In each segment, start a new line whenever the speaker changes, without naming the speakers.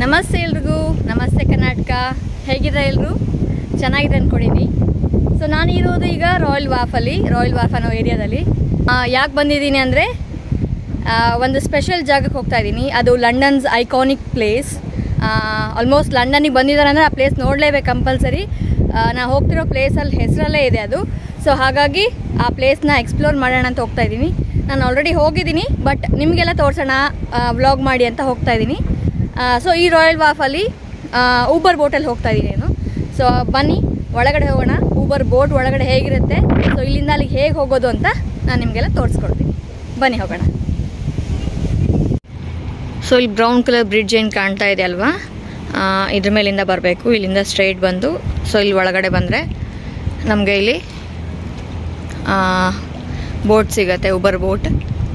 ನಮಸ್ತೆ ಎಲ್ರಿಗೂ ನಮಸ್ತೆ ಕರ್ನಾಟಕ ಹೇಗಿದೆ ಎಲ್ರು ಚೆನ್ನಾಗಿದೆ ಅಂದ್ಕೊಂಡಿನಿ ಸೊ ನಾನು ಇರೋದು ಈಗ ರಾಯಲ್ ವಾಫಲ್ಲಿ ರಾಯಲ್ ವಾಫ್ ಅನ್ನೋ ಏರಿಯಾದಲ್ಲಿ ಯಾಕೆ ಬಂದಿದ್ದೀನಿ ಅಂದರೆ ಒಂದು ಸ್ಪೆಷಲ್ ಜಾಗಕ್ಕೆ ಹೋಗ್ತಾ ಇದ್ದೀನಿ ಅದು ಲಂಡನ್ಸ್ ಐಕಾನಿಕ್ ಪ್ಲೇಸ್ ಆಲ್ಮೋಸ್ಟ್ ಲಂಡನ್ನಿಗೆ ಬಂದಿದ್ದಾರೆ ಅಂದರೆ ಆ ಪ್ಲೇಸ್ ನೋಡಲೇಬೇಕು ಕಂಪಲ್ಸರಿ ನಾ ಹೋಗ್ತಿರೋ ಪ್ಲೇಸಲ್ಲಿ ಹೆಸರಲ್ಲೇ ಇದೆ ಅದು ಸೊ ಹಾಗಾಗಿ ಆ ಪ್ಲೇಸ್ನ ಎಕ್ಸ್ಪ್ಲೋರ್ ಮಾಡೋಣ ಅಂತ ಹೋಗ್ತಾ ಇದ್ದೀನಿ ನಾನು ಆಲ್ರೆಡಿ ಹೋಗಿದ್ದೀನಿ ಬಟ್ ನಿಮಗೆಲ್ಲ ತೋರಿಸೋಣ ವ್ಲಾಗ್ ಮಾಡಿ ಅಂತ ಹೋಗ್ತಾ ಇದ್ದೀನಿ ಸೊ ಈ ರಾಯಲ್ ವಾಫಲ್ಲಿ ಊಬರ್ ಬೋಟಲ್ಲಿ ಹೋಗ್ತಾ ಇದ್ದೀನಿ ನಾನು ಸೊ ಬನ್ನಿ ಒಳಗಡೆ ಹೋಗೋಣ ಊಬರ್ ಬೋಟ್ ಒಳಗಡೆ ಹೇಗಿರುತ್ತೆ ಸೊ ಇಲ್ಲಿಂದ ಅಲ್ಲಿಗೆ ಹೇಗೆ ಹೋಗೋದು ಅಂತ ನಾನು ನಿಮಗೆಲ್ಲ ತೋರಿಸ್ಕೊಡ್ತೀನಿ ಬನ್ನಿ ಹೋಗೋಣ ಸೊ ಇಲ್ಲಿ ಬ್ರೌನ್ ಕಲರ್ ಬ್ರಿಡ್ಜ್ ಏನು ಕಾಣ್ತಾ ಇದೆ ಅಲ್ವಾ ಆ, ಇದ್ರ ಮೇಲಿಂದ ಬರಬೇಕು ಇಲ್ಲಿಂದ ಸ್ಟ್ರೈಟ್ ಬಂದು ಸೊ ಇಲ್ಲಿ ಒಳಗಡೆ ಬಂದರೆ ನಮಗೆ ಇಲ್ಲಿ ಬೋಟ್ ಸಿಗತ್ತೆ ಉಬರ್ ಬೋಟ್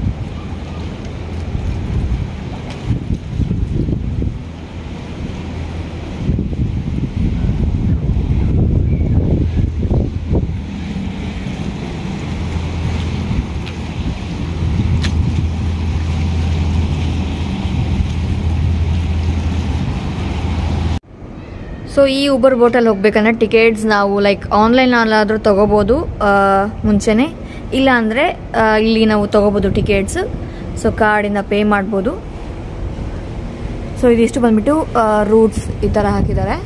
ಸೊ ಈ ಉಬರ್ ಬೋಟಲ್ಲಿ ಹೋಗ್ಬೇಕಂದ್ರೆ ಟಿಕೆಟ್ಸ್ ನಾವು ಲೈಕ್ ಆನ್ಲೈನ್ ಅಲ್ಲಾದರೂ ತೊಗೋಬೋದು ಆ, ಮುಂಚೆನೆ ಇಲ್ಲ ಅಂದರೆ ಇಲ್ಲಿ ನಾವು ತೊಗೋಬೋದು ಟಿಕೆಟ್ಸ್ ಸೊ ಕಾರ್ಡಿಂದ ಪೇ ಮಾಡ್ಬೋದು ಸೊ ಇದಿಷ್ಟು ಬಂದ್ಬಿಟ್ಟು ರೂಟ್ಸ್ ಈ ಥರ ಹಾಕಿದ್ದಾರೆ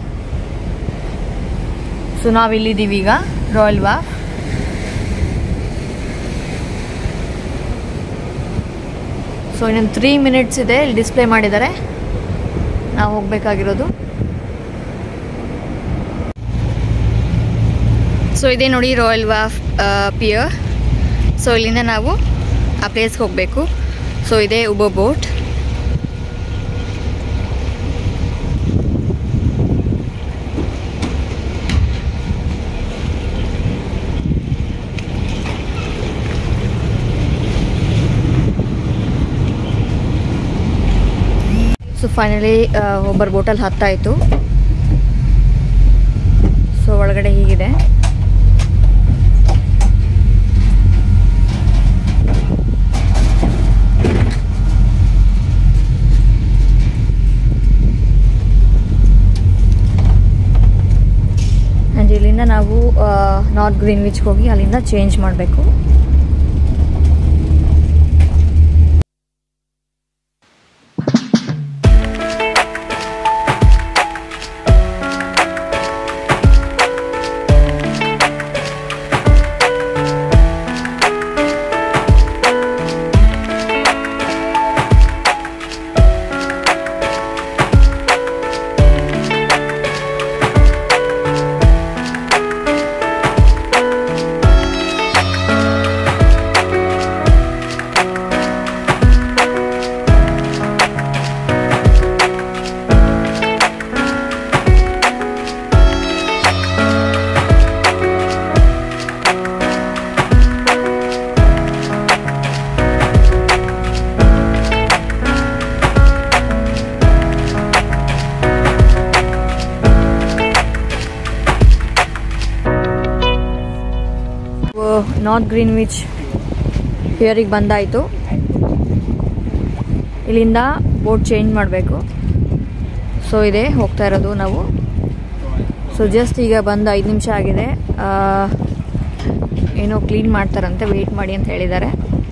ಸೊ ನಾವಿಲ್ಲಿದ್ದೀವಿ ಈಗ ರಾಯಲ್ ವಾಫ್ ಸೊ ಇನ್ನೊಂದು ತ್ರೀ ಮಿನಿಟ್ಸ್ ಇದೆ ಇಲ್ಲಿ ಡಿಸ್ಪ್ಲೇ ಮಾಡಿದ್ದಾರೆ ನಾವು ಹೋಗಬೇಕಾಗಿರೋದು ಸೊ ಇದೇ ನೋಡಿ ರಾಯಲ್ ವಾಫ್ ಪಿಯರ್ ಸೊ ಇಲ್ಲಿಂದ ನಾವು ಆ ಪ್ಲೇಸ್ಗೆ ಹೋಗಬೇಕು ಸೊ ಇದೇ ಉಬೋ ಬೋಟ್ ಸೊ ಫೈನಲಿ ಒಬ್ಬರು ಬೋಟಲ್ಲಿ ಹತ್ತಾಯಿತು ಸೊ ಒಳಗಡೆ ಹೀಗಿದೆ ಆ್ಯಂಡ್ ಇಲ್ಲಿಂದ ನಾವು ನಾರ್ತ್ ಗ್ರೀನ್ ವಿಚ್ಗೆ ಹೋಗಿ ಅಲ್ಲಿಂದ ಚೇಂಜ್ ಮಾಡಬೇಕು ನಾರ್ತ್ ಗ್ರೀನ್ ವಿಚ್ ಪಿಯರಿಗೆ ಬಂದಾಯಿತು ಇಲ್ಲಿಂದ ಬೋಟ್ ಚೇಂಜ್ ಮಾಡಬೇಕು ಸೊ ಇದೆ ಹೋಗ್ತಾ ಇರೋದು ನಾವು ಸೊ ಜಸ್ಟ್ ಈಗ ಬಂದು ಐದು ನಿಮಿಷ ಆಗಿದೆ ಆ, ಏನೋ ಕ್ಲೀನ್ ಮಾಡ್ತಾರಂತೆ ವೆಯ್ಟ್ ಮಾಡಿ ಅಂತ ಹೇಳಿದ್ದಾರೆ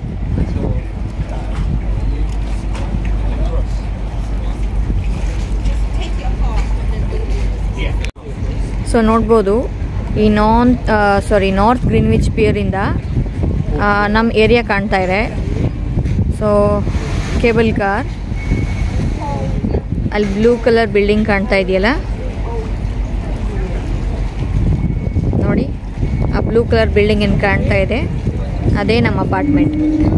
ಸೊ ನೋಡ್ಬೋದು ಈ ನಾನ್ ಸಾರಿ ನಾರ್ತ್ ಗ್ರೀನ್ವಿಚ್ ಪಿಯರಿಂದ ನಮ್ಮ ಏರಿಯಾ ಕಾಣ್ತಾ ಇದೆ ಸೊ ಕೇಬಲ್ ಕಾರ್ ಅಲ್ಲಿ ಬ್ಲೂ ಕಲರ್ ಬಿಲ್ಡಿಂಗ್ ಕಾಣ್ತಾ ಇದೆಯಲ್ಲ ನೋಡಿ ಆ ಬ್ಲೂ ಕಲರ್ ಬಿಲ್ಡಿಂಗ್ ಏನು ಕಾಣ್ತಾ ಇದೆ ಅದೇ ನಮ್ಮ ಅಪಾರ್ಟ್ಮೆಂಟ್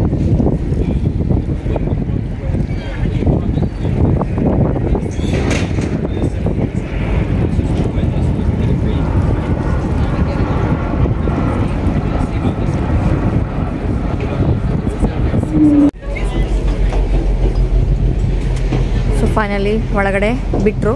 ಸೊ ಫೈನಲಿ ಒಳಗಡೆ ಬಿಟ್ಟರು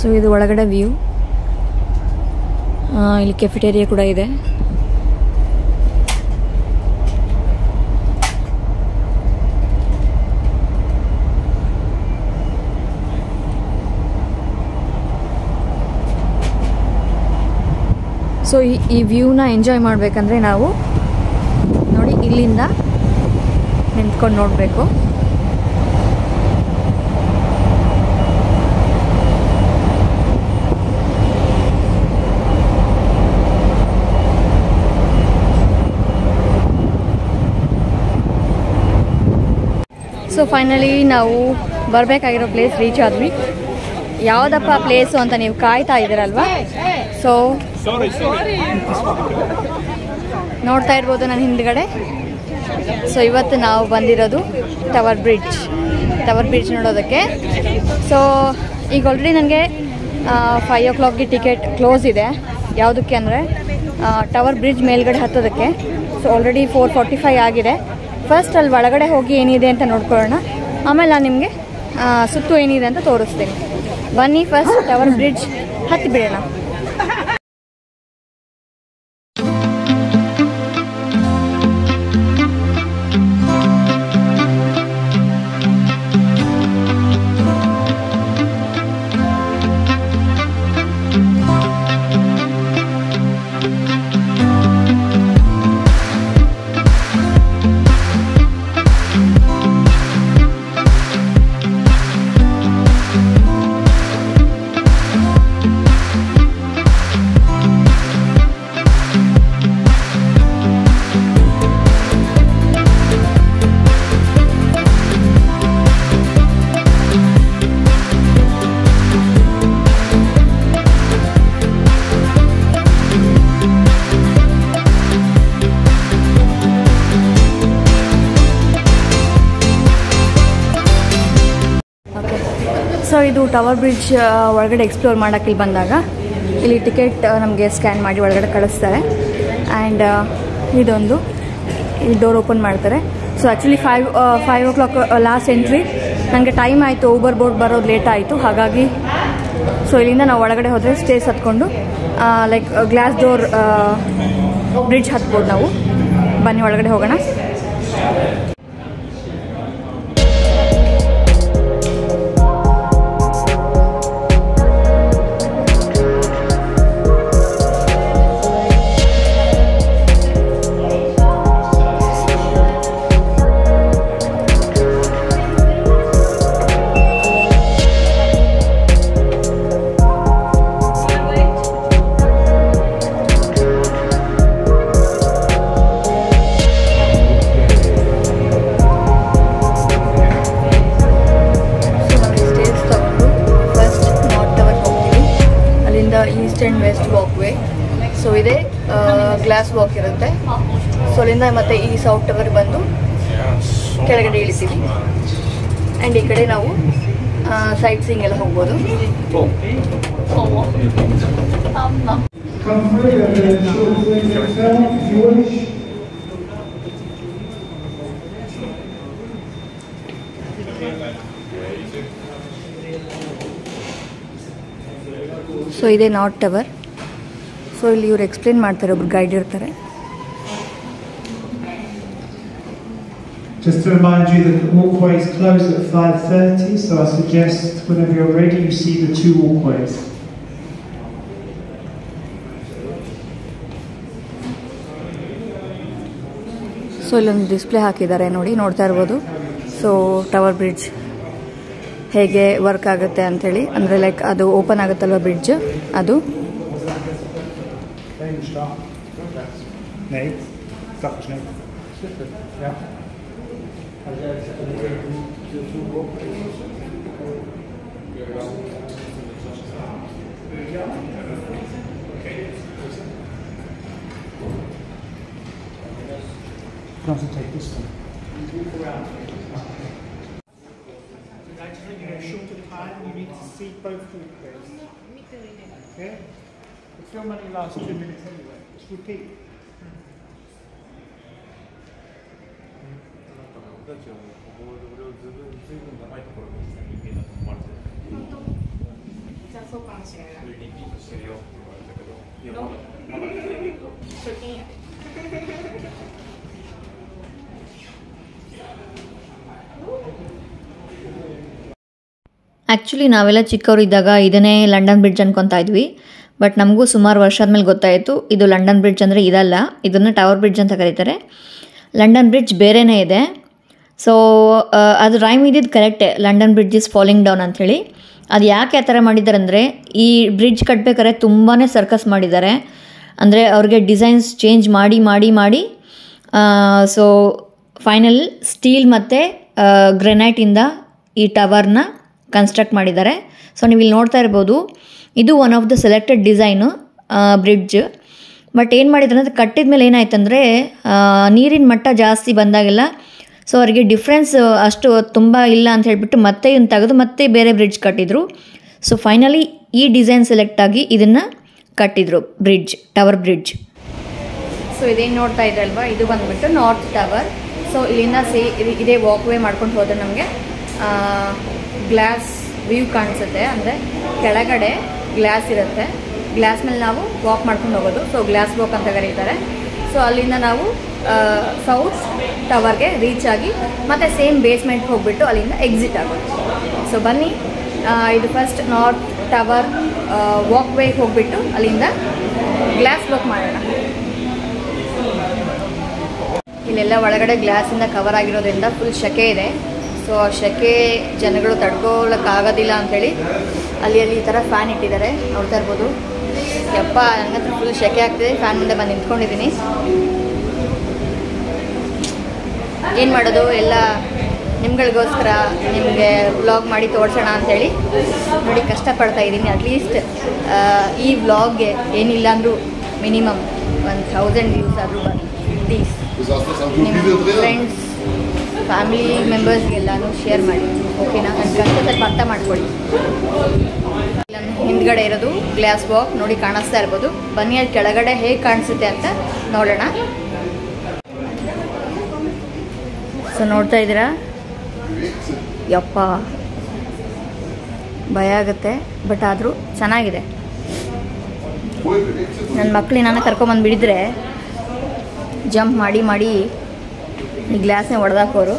ಸೊ ಇದು ಒಳಗಡೆ ವ್ಯೂ ಇಲ್ಲಿ ಕೆಫಿಟೇರಿಯಾ ಕೂಡ ಇದೆ ಸೊ ಈ ಈ ವ್ಯೂನ ಎಂಜಾಯ್ ಮಾಡಬೇಕಂದ್ರೆ ನಾವು ನೋಡಿ ಇಲ್ಲಿಂದ ನಿಂತ್ಕೊಂಡು ನೋಡಬೇಕು ಸೊ ಫೈನಲಿ ನಾವು ಬರಬೇಕಾಗಿರೋ ಪ್ಲೇಸ್ ರೀಚ್ ಆದ್ವಿ ಯಾವುದಪ್ಪ ಪ್ಲೇಸು ಅಂತ ನೀವು ಕಾಯ್ತಾ ಇದ್ದೀರಲ್ವಾ ಸೊ ನೋಡ್ತಾ ಇರ್ಬೋದು ನನ್ನ ಹಿಂದ್ಗಡೆ ಸೊ ಇವತ್ತು ನಾವು ಬಂದಿರೋದು ಟವರ್ ಬ್ರಿಡ್ಜ್ ಟವರ್ ಬ್ರಿಡ್ಜ್ ನೋಡೋದಕ್ಕೆ ಸೊ ಈಗ ಆಲ್ರೆಡಿ ನನಗೆ ಫೈವ್ ಓ ಕ್ಲಾಕ್ಗೆ ಟಿಕೆಟ್ ಕ್ಲೋಸ್ ಇದೆ ಯಾವುದಕ್ಕೆ ಅಂದರೆ ಟವರ್ ಬ್ರಿಡ್ಜ್ ಮೇಲ್ಗಡೆ ಹತ್ತೋದಕ್ಕೆ so already four forty five ಆಗಿದೆ ಫಸ್ಟ್ ಅಲ್ಲಿ ಒಳಗಡೆ ಹೋಗಿ ಏನಿದೆ ಅಂತ ನೋಡ್ಕೊಳ್ಳೋಣ ಆಮೇಲೆ ನಾನು ನಿಮಗೆ ಸುತ್ತು ಏನಿದೆ ಅಂತ ತೋರಿಸ್ತೀನಿ ಬನ್ನಿ ಫಸ್ಟ್ ಟವರ್ ಬ್ರಿಡ್ಜ್ ಹತ್ತಿ ಬಿಡೋಣ ಸೊ ಇದು ಟವರ್ ಬ್ರಿಡ್ಜ್ ಒಳಗಡೆ ಎಕ್ಸ್ಪ್ಲೋರ್ ಮಾಡೋಕ್ಕೆ ಇಲ್ಲಿ ಬಂದಾಗ ಇಲ್ಲಿ ಟಿಕೆಟ್ ನಮಗೆ ಸ್ಕ್ಯಾನ್ ಮಾಡಿ ಒಳಗಡೆ ಕಳಿಸ್ತಾರೆ ಆ್ಯಂಡ್ ಇದೊಂದು ಇಲ್ಲಿ ಡೋರ್ ಓಪನ್ ಮಾಡ್ತಾರೆ so actually five five o'clock last entry ನನಗೆ ಟೈಮ್ ಆಯಿತು ಊಬರ್ ಬೋರ್ಡ್ ಬರೋದು ಲೇಟ್ ಆಯಿತು ಹಾಗಾಗಿ ಸೊ ಇಲ್ಲಿಂದ ನಾವು ಒಳಗಡೆ ಹೋದರೆ ಸ್ಟೇಸ್ ಹತ್ಕೊಂಡು ಲೈಕ್ ಗ್ಲಾಸ್ ಡೋರ್ ಬ್ರಿಡ್ಜ್ ಹತ್ಬೋದು ನಾವು ಬನ್ನಿ ಒಳಗಡೆ ಹೋಗೋಣ ಸೊ ನಾವು ಸ್ಟೇಜ್ ತಗೊಂಡು ಫಸ್ಟ್ ನಾರ್ತ್ ಟವರ್ ಹೋಗ್ತೀವಿ ಅಲ್ಲಿಂದ east and west walkway so ಇದೆ ಗ್ಲಾಸ್ ವಾಕ್ ಇರುತ್ತೆ ಸೊ ಅಲ್ಲಿಂದ ಮತ್ತೆ ಈ ಸೌತ್ ಟವರ್ ಬಂದು ಕೆಳಗಡೆ ಇಳಿತೀವಿ ಆ್ಯಂಡ್ ಈ ಕಡೆ ನಾವು ಸೈಟ್ ಸೀಯಿಂಗ್ ಎಲ್ಲ ಹೋಗ್ಬೋದು
Come through and then show the yourself if you wish.
So ಇದೆ ನಾರ್ತ್ ಟವರ್ ಸೊ ಇಲ್ಲಿ ಇವ್ರು ಎಕ್ಸ್ಪ್ಲೇನ್ ಮಾಡ್ತಾರೆ ಒಬ್ರು ಗೈಡ್ ಇರ್ತಾರೆ
Just to remind you that the walkways close at 5.30, so I suggest whenever you're ready you see the two walkways.
So ಇಲ್ಲೊಂದು display ಹಾಕಿದ್ದಾರೆ ನೋಡಿ ನೋಡ್ತಾ ಇರ್ಬೋದು ಸೊ ಟವರ್ ಬ್ರಿಡ್ಜ್ ಹೇಗೆ ವರ್ಕ್ ಆಗುತ್ತೆ ಅಂಥೇಳಿ ಅಂದರೆ ಲೈಕ್ ಅದು ಓಪನ್ ಆಗುತ್ತಲ್ವ ಬ್ರಿಡ್ಜ್ ಅದು
Nee, dat is niet. Ja. Come to take this one. In a shorter time, you need to see both walkways. Okay? The film only lasts two minutes anyway. Just repeat.
じゃあそうかもしれない
リピートしてるよって言われたけど、いや、
の
まだ、まだ来てないけど。
初見やで
actually ನಾವೆಲ್ಲ ಚಿಕ್ಕವರಿದ್ದಾಗ ಇದನ್ನೇ London bridge ಅನ್ಕೊತಾ ಇದ್ವಿ but ನಮಗೂ ಸುಮಾರು ವರ್ಷ ಆದಮೇಲೆ ಗೊತ್ತಾಯಿತು ಇದು ಲಂಡನ್ ಬ್ರಿಡ್ಜ್ ಅಂದರೆ ಇದಲ್ಲ ಇದನ್ನು ಟವರ್ ಬ್ರಿಡ್ಜ್ ಅಂತ ಕರೀತಾರೆ ಲಂಡನ್ ಬ್ರಿಡ್ಜ್ ಬೇರೆಯೇ ಇದೆ ಸೊ ಅದು ರೈಮ್ ಇದ್ದಿದ್ದು ಕರೆಕ್ಟೇ London Bridge is falling down ಅಂಥೇಳಿ ಅದು ಯಾಕೆ ಆ ಥರ ಮಾಡಿದ್ದಾರೆ ಅಂದರೆ ಈ ಬ್ರಿಡ್ಜ್ ಕಟ್ಟಬೇಕಾದ್ರೆ ತುಂಬಾ ಸರ್ಕಸ್ ಮಾಡಿದ್ದಾರೆ ಅಂದರೆ ಅವ್ರಿಗೆ ಡಿಸೈನ್ಸ್ ಚೇಂಜ್ ಮಾಡಿ ಮಾಡಿ ಮಾಡಿ ಸೊ ಫೈನಲ್ ಸ್ಟೀಲ್ ಮತ್ತು ಗ್ರೆನೈಟಿಂದ ಈ ಟವರ್ನ ಕನ್ಸ್ಟ್ರಕ್ಟ್ ಮಾಡಿದ್ದಾರೆ ಸೊ ನೀವು ಇಲ್ಲಿ ನೋಡ್ತಾ ಇರ್ಬೋದು ಇದು one of the selected design bridge but ಏನು ಮಾಡಿದ್ರು ಅಂದರೆ ಕಟ್ಟಿದ ಮೇಲೆ ಏನಾಯ್ತಂದರೆ ನೀರಿನ ಮಟ್ಟ ಜಾಸ್ತಿ ಬಂದಾಗೆಲ್ಲ ಸೊ ಅವರಿಗೆ ಡಿಫ್ರೆನ್ಸ್ ಅಷ್ಟು ತುಂಬ ಇಲ್ಲ ಅಂತ ಹೇಳಿಬಿಟ್ಟು ಮತ್ತೆ ಇದನ್ನು ತೆಗೆದು ಮತ್ತೆ ಬೇರೆ ಬ್ರಿಡ್ಜ್ ಕಟ್ಟಿದ್ರು ಸೊ ಫೈನಲಿ ಈ ಡಿಸೈನ್ ಸೆಲೆಕ್ಟ್ ಆಗಿ ಇದನ್ನು ಕಟ್ಟಿದ್ರು ಬ್ರಿಡ್ಜ್ ಟವರ್ ಬ್ರಿಡ್ಜ್ ಸೊ ಇದೇನು ನೋಡ್ತಾ ಇದ್ರಲ್ವಾ ಇದು ಬಂದ್ಬಿಟ್ಟು ನಾರ್ತ್ ಟವರ್ ಸೊ ಇಲ್ಲಿಂದ ಸೇ ಇದು- ಇದೇ ವಾಕ್ ವೇ ಮಾಡ್ಕೊಂಡು ಹೋದ್ರೆ ನಮಗೆ ಗ್ಲಾಸ್ ವ್ಯೂ ಕಾಣಿಸುತ್ತೆ ಅಂದರೆ ಕೆಳಗಡೆ ಗ್ಲಾಸ್ ಇರುತ್ತೆ ಗ್ಲಾಸ್ ಮೇಲೆ ನಾವು ವಾಕ್ ಮಾಡ್ಕೊಂಡು ಹೋಗೋದು ಸೊ ಗ್ಲಾಸ್ ವಾಕ್ ಅಂತ ಕರೀತಾರೆ ಸೊ ಅಲ್ಲಿಂದ ನಾವು ಸೌತ್ ಟವರ್ಗೆ ರೀಚ್ ಆಗಿ ಮತ್ತೆ ಸೇಮ್ ಬೇಸ್ಮೆಂಟ್ ಹೋಗ್ಬಿಟ್ಟು ಅಲ್ಲಿಂದ ಎಕ್ಸಿಟ್ ಆಗೋದು ಸೊ ಬನ್ನಿ ಆ, ಇದು ಫಸ್ಟ್ ನಾರ್ತ್ ಟವರ್ ವಾಕ್ ವೇಗೆ ಹೋಗ್ಬಿಟ್ಟು ಅಲ್ಲಿಂದ ಗ್ಲಾಸ್ ವಾಕ್ ಮಾಡೋಣ ಇಲ್ಲೆಲ್ಲ ಒಳಗಡೆ ಗ್ಲಾಸಿಂದ ಕವರ್ ಆಗಿರೋದ್ರಿಂದ ಫುಲ್ ಶೆಕೆ ಇದೆ ಸೊ ಆ ಶೆಕೆ ಜನಗಳು ತಡ್ಕೊಳ್ಳೋಕ್ಕಾಗೋದಿಲ್ಲ ಅಂಥೇಳಿ ಅಲ್ಲಿ ಅಲ್ಲಿ ಈ ಥರ ಫ್ಯಾನ್ ಇಟ್ಟಿದ್ದಾರೆ ನೋಡ್ತಾ ಇರ್ಬೋದು ಯಪ್ಪ ನನಗಂತೂ ಫುಲ್ ಶೆಕೆ ಆಗ್ತಿದೆ ಫ್ಯಾನ್ ಮುಂದೆ ಬಂದು ನಿಂತ್ಕೊಂಡಿದ್ದೀನಿ ಏನು ಮಾಡೋದು ಎಲ್ಲ ನಿಮ್ಗಳಿಗೋಸ್ಕರ ನಿಮಗೆ ವ್ಲಾಗ್ ಮಾಡಿ ತೋರಿಸೋಣ ಅಂಥೇಳಿ ನೋಡಿ ಕಷ್ಟಪಡ್ತಾ ಇದ್ದೀನಿ ಅಟ್ಲೀಸ್ಟ್ ಈ ವ್ಲಾಗ್ಗೆ ಏನಿಲ್ಲ ಅಂದರೂ ಮಿನಿಮಮ್ ಒಂದು ಥೌಸಂಡ್ ವ್ಯೂಸ್ ಆದರೂ ಬನ್ನಿ please
Dus als het aan
ನಿಮ್ಮ
het video
ಫ್ರೆಂಡ್ಸ್ ಫ್ಯಾಮಿಲಿ ಮೆಂಬರ್ಸ್ಗೆಲ್ಲಾನು ಶೇರ್ ಮಾಡಿ ಓಕೆನಾ ನನ್ನ ಕಷ್ಟ ಸ್ವಲ್ಪ ಅರ್ಥ ಮಾಡ್ಕೊಳ್ಳಿ ಇಲ್ಲ ಹಿಂದ್ಗಡೆ ಇರೋದು ಗ್ಲಾಸ್ ವಾಕ್ ನೋಡಿ ಕಾಣಿಸ್ತಾ ಇರ್ಬೋದು ಬನ್ನಿ ಅಲ್ಲಿ ಕೆಳಗಡೆ ಹೇಗೆ ಕಾಣಿಸುತ್ತೆ ಅಂತ ನೋಡೋಣ ಸೊ ನೋಡ್ತಾ ಇದ್ದೀರಾ ಯಪ್ಪ ಭಯ ಆಗುತ್ತೆ ಬಟ್ ಆದರೂ ಚೆನ್ನಾಗಿದೆ
mooi beweegt zit.
ನನ್ನ ಮಕ್ಕಳು ನಾನು ಕರ್ಕೊಂಬಂದು ಬಿಡಿದ್ರೆ ಜಂಪ್ ಮಾಡಿ ಮಾಡಿ ಈ ಗ್ಲಾಸ್ನೇ ಹೊಡೆದಾಕೋರು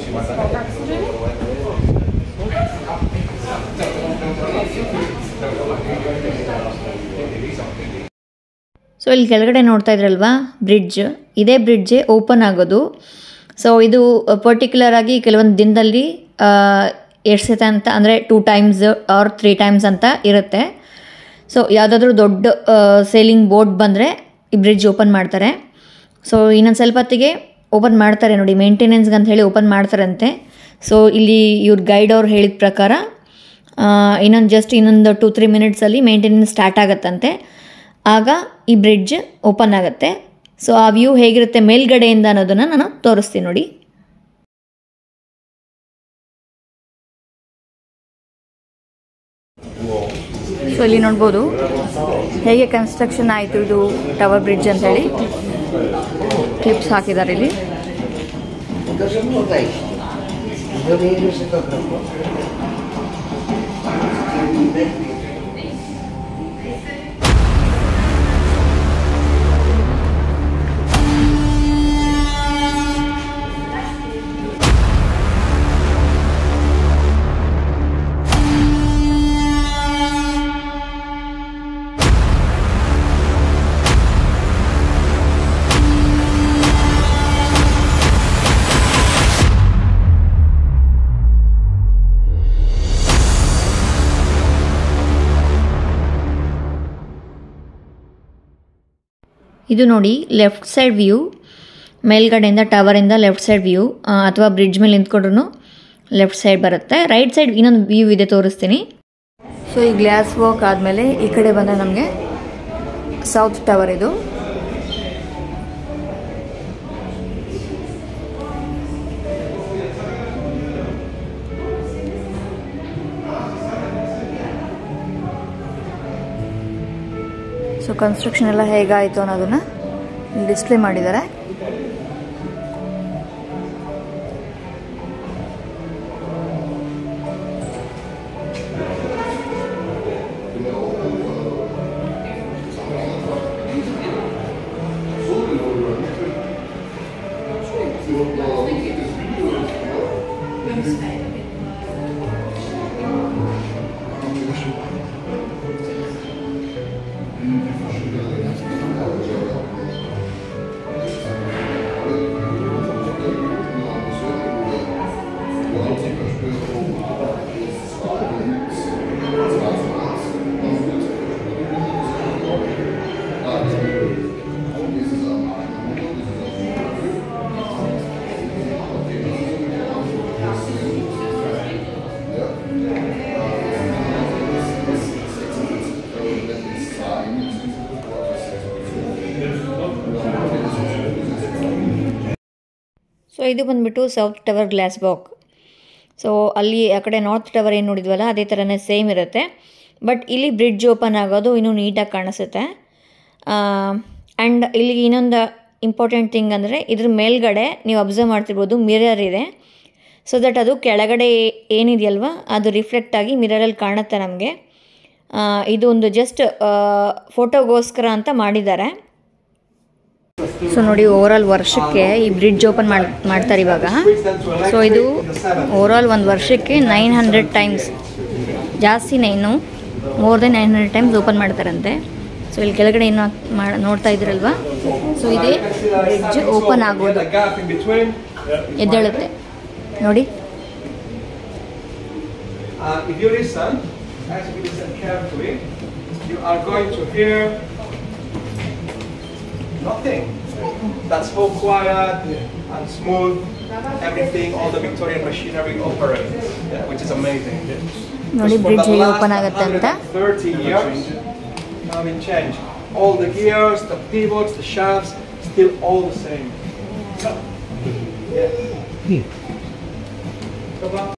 ಸೊ ಇಲ್ಲಿ ಕೆಳಗಡೆ ನೋಡ್ತಾ ಇದ್ರಲ್ವಾ ಬ್ರಿಡ್ಜ್ ಇದೇ ಬ್ರಿಡ್ಜೇ ಓಪನ್ ಆಗೋದು ಸೊ ಇದು ಪರ್ಟಿಕ್ಯುಲರ್ ಆಗಿ ಕೆಲವೊಂದು ದಿನದಲ್ಲಿ ಎಷ್ಟು ಸತ ಅಂತ ಅಂದರೆ two times or three times ಅಂತ ಇರುತ್ತೆ ಸೊ ಯಾವುದಾದ್ರೂ ದೊಡ್ಡ ಸೇಲಿಂಗ್ ಬೋಟ್ ಬಂದರೆ ಈ ಬ್ರಿಡ್ಜ್ ಓಪನ್ ಮಾಡ್ತಾರೆ ಸೊ ಇನ್ನೊಂದು ಸ್ವಲ್ಪ ಹೊತ್ತಿಗೆ ಓಪನ್ ಮಾಡ್ತಾರೆ ನೋಡಿ ಮೇಂಟೆನೆನ್ಸ್ಗೆ ಅಂತ ಹೇಳಿ ಓಪನ್ ಮಾಡ್ತಾರಂತೆ ಸೊ ಇಲ್ಲಿ ಇವ್ರ ಗೈಡ್ ಅವ್ರು ಹೇಳಿದ ಪ್ರಕಾರ ಇನ್ನೊಂದು ಜಸ್ಟ್ ಇನ್ನೊಂದು ಟೂ ತ್ರೀ ಮಿನಿಟ್ಸಲ್ಲಿ ಮೇಂಟೆನೆನ್ಸ್ ಸ್ಟಾರ್ಟ್ ಆಗುತ್ತಂತೆ ಆಗ ಈ ಬ್ರಿಡ್ಜ್ ಓಪನ್ ಆಗುತ್ತೆ ಸೊ ಆ ವ್ಯೂ ಹೇಗಿರುತ್ತೆ ಮೇಲ್ಗಡೆಯಿಂದ ಅನ್ನೋದನ್ನು ನಾನು ತೋರಿಸ್ತೀನಿ ನೋಡಿ ಸೊ ಇಲ್ಲಿ ನೋಡ್ಬೋದು ಹೇಗೆ ಕನ್ಸ್ಟ್ರಕ್ಷನ್ ಆಯಿತು ಇದು ಟವರ್ ಬ್ರಿಡ್ಜ್ ಅಂತ ಹೇಳಿ ಕ್ಲಿಪ್ಸ್ ಹಾಕಿದ್ದಾರೆ ಇಲ್ಲಿ
To są odejście. Zrobimy się to kroku.
ಇದು ನೋಡಿ ಲೆಫ್ಟ್ ಸೈಡ್ ವ್ಯೂ ಮೇಲ್ಗಡೆಯಿಂದ ಟವರಿಂದ ಲೆಫ್ಟ್ ಸೈಡ್ ವ್ಯೂ ಅಥವಾ ಬ್ರಿಡ್ಜ್ ಮೇಲೆ ನಿಂತ್ಕೊಂಡ್ರು ಲೆಫ್ಟ್ ಸೈಡ್ ಬರುತ್ತೆ ರೈಟ್ ಸೈಡ್ ಇನ್ನೊಂದು ವ್ಯೂ ಇದೆ ತೋರಿಸ್ತೀನಿ ಸೊ ಈ ಗ್ಲಾಸ್ ವಾಕ್ ಆದಮೇಲೆ ಈ ಕಡೆ ಬಂದರೆ ನಮಗೆ ಸೌತ್ ಟವರ್ ಇದು ಸೊ ಕನ್ಸ್ಟ್ರಕ್ಷನ್ ಎಲ್ಲ ಹೇಗಾಯಿತು ಅನ್ನೋದನ್ನು ಡಿಸ್ಪ್ಲೇ ಮಾಡಿದ್ದಾರೆ ಇದು ಬಂದುಬಿಟ್ಟು South Tower glass box so ಅಲ್ಲಿ ಆ ಕಡೆ ನಾರ್ತ್ ಟವರ್ ಏನು ನೋಡಿದ್ವಲ್ಲ ಅದೇ ಥರನೇ ಸೇಮ್ ಇರುತ್ತೆ ಬಟ್ ಇಲ್ಲಿ ಬ್ರಿಡ್ಜ್ ಓಪನ್ ಆಗೋದು ಇನ್ನೂ ನೀಟಾಗಿ ಕಾಣಿಸುತ್ತೆ ಆ್ಯಂಡ್ ಇಲ್ಲಿ ಇನ್ನೊಂದು ಇಂಪಾರ್ಟೆಂಟ್ ಥಿಂಗ್ ಅಂದರೆ ಇದ್ರ ಮೇಲ್ಗಡೆ ನೀವು ಅಬ್ಸರ್ವ್ ಮಾಡ್ತಿರ್ಬೋದು ಮಿರರ್ ಇದೆ ಸೊ ದಟ್ ಅದು ಕೆಳಗಡೆ ಏನಿದೆಯಲ್ವ ಅದು ರಿಫ್ಲೆಕ್ಟ್ ಆಗಿ ಮಿರರಲ್ಲಿ ಕಾಣುತ್ತೆ ನಮಗೆ ಇದು ಒಂದು ಜಸ್ಟ್ ಫೋಟೋಗೋಸ್ಕರ ಅಂತ ಮಾಡಿದ್ದಾರೆ ಸೊ ನೋಡಿ ಓವರಾಲ್ ವರ್ಷಕ್ಕೆ ಈ ಬ್ರಿಡ್ಜ್ ಓಪನ್ ಮಾಡಿ ಮಾಡ್ತಾರೆ ಇವಾಗ ಸೊ ಇದು ಓವರಾಲ್ ಒಂದು ವರ್ಷಕ್ಕೆ ನೈನ್ ಹಂಡ್ರೆಡ್ ಟೈಮ್ಸ್ ಜಾಸ್ತಿನೇ ಇನ್ನು more than nine hundred times open ಮಾಡ್ತಾರಂತೆ ಸೊ ಇಲ್ಲಿ ಕೆಳಗಡೆ ಏನು ಮಾ ನೋಡ್ತಾ ಇದ್ದೀರಲ್ವಾ ಸೊ ಇದೇ ಬ್ರಿಡ್ಜ್ ಓಪನ್ ಆಗೋದು
The gap in between.
ಎದ್ದೇಳುತ್ತೆ ನೋಡಿ
Uh, if you listen, as you listen carefully, you are going to hear nothing. That's how quiet and smooth everything, all the Victorian machinery operates, yeah, which is amazing.
ನೋಡಿ
Because for
bridge
the
ಹೇಗೆ
last
open ಆಗುತ್ತೆ ಅಂತ
130 years, nothing changed. All the gears, the pivots, the shafts, still all the same. Yeah. Come on.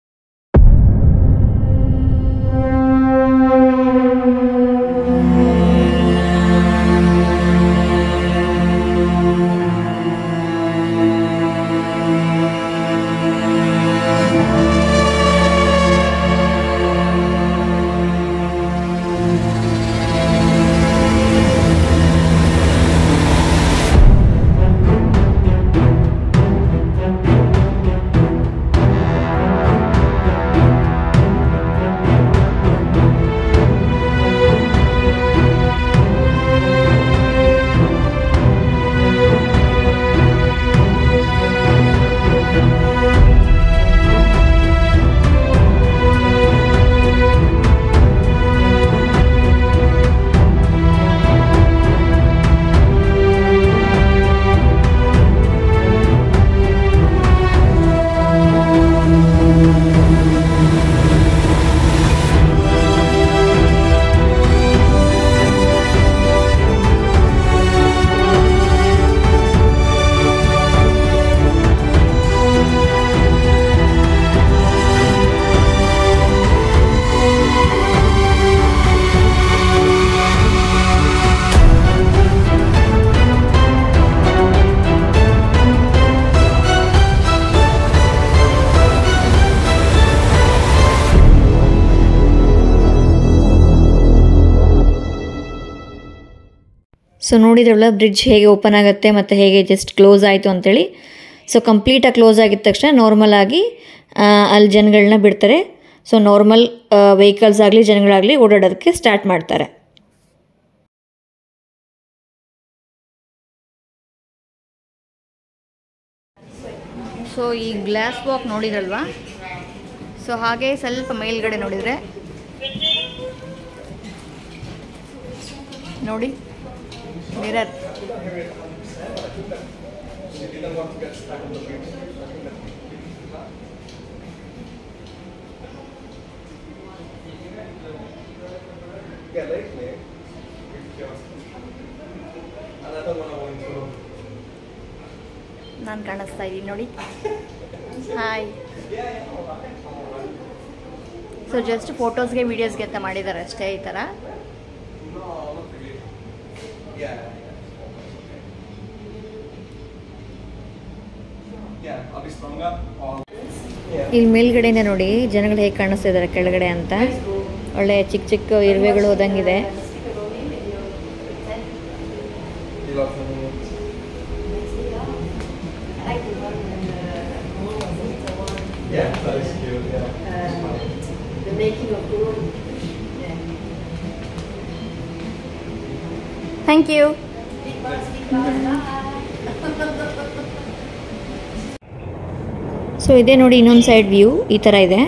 So ನೋಡಿದ್ರಲ್ಲ bridge ಹೇಗೆ open ಆಗುತ್ತೆ ಮತ್ತು ಹೇಗೆ just close ಆಯಿತು ಅಂತೇಳಿ ಸೊ ಕಂಪ್ಲೀಟಾಗಿ ಕ್ಲೋಸ್ ಆಗಿದ ತಕ್ಷಣ ನಾರ್ಮಲ್ ಆಗಿ ಆ, ಅಲ್ಲಿ ಜನಗಳನ್ನ ಬಿಡ್ತಾರೆ ಸೊ ನಾರ್ಮಲ್ ವೆಹಿಕಲ್ಸ್ ಆಗಲಿ ಜನಗಳಾಗಲಿ ಓಡಾಡೋದಕ್ಕೆ ಸ್ಟಾರ್ಟ್ ಮಾಡ್ತಾರೆ ಸೊ ಈ ಗ್ಲಾಸ್ ವಾಕ್ ನೋಡಿದ್ರಲ್ವಾ ಸೊ ಹಾಗೆ ಸ್ವಲ್ಪ ಮೇಲ್ಗಡೆ ನೋಡಿದರೆ ನೋಡಿ mirror
Yeah, lately, another one I want to.
ನಾನು ಕಾಣಿಸ್ತಾ ಇದ್ದೀನಿ ನೋಡಿ ಹಾಯ್ ಸೊ ಜಸ್ಟ್ ಫೋಟೋಸ್ಗೆ ವೀಡಿಯೋಸ್ಗೆ ಅಂತ ಮಾಡಿದ್ದಾರೆ ಅಷ್ಟೇ ಈ ಥರ
No, not really. Yeah. Yeah, I'll be stronger. Or yeah.
ಇಲ್ಲಿ ಮೇಲ್ಗಡೆಯಿಂದ ನೋಡಿ ಜನಗಳು ಹೇಗೆ ಕಾಣಿಸ್ತಾ ಇದ್ದಾರೆ ಕೆಳಗಡೆ ಅಂತ ಒಳ್ಳೆ ಚಿಕ್ಕ ಚಿಕ್ಕ ಇರುವೆಗಳು ಹೋದಂಗಿದೆ
Yeah, that is cute. Yeah.
The making of Guru.
Thank you so ಇದೆ ನೋಡಿ ಇನ್ನೊಂದು ಸೈಡ್ ವ್ಯೂ ಈ ಥರ ಇದೆ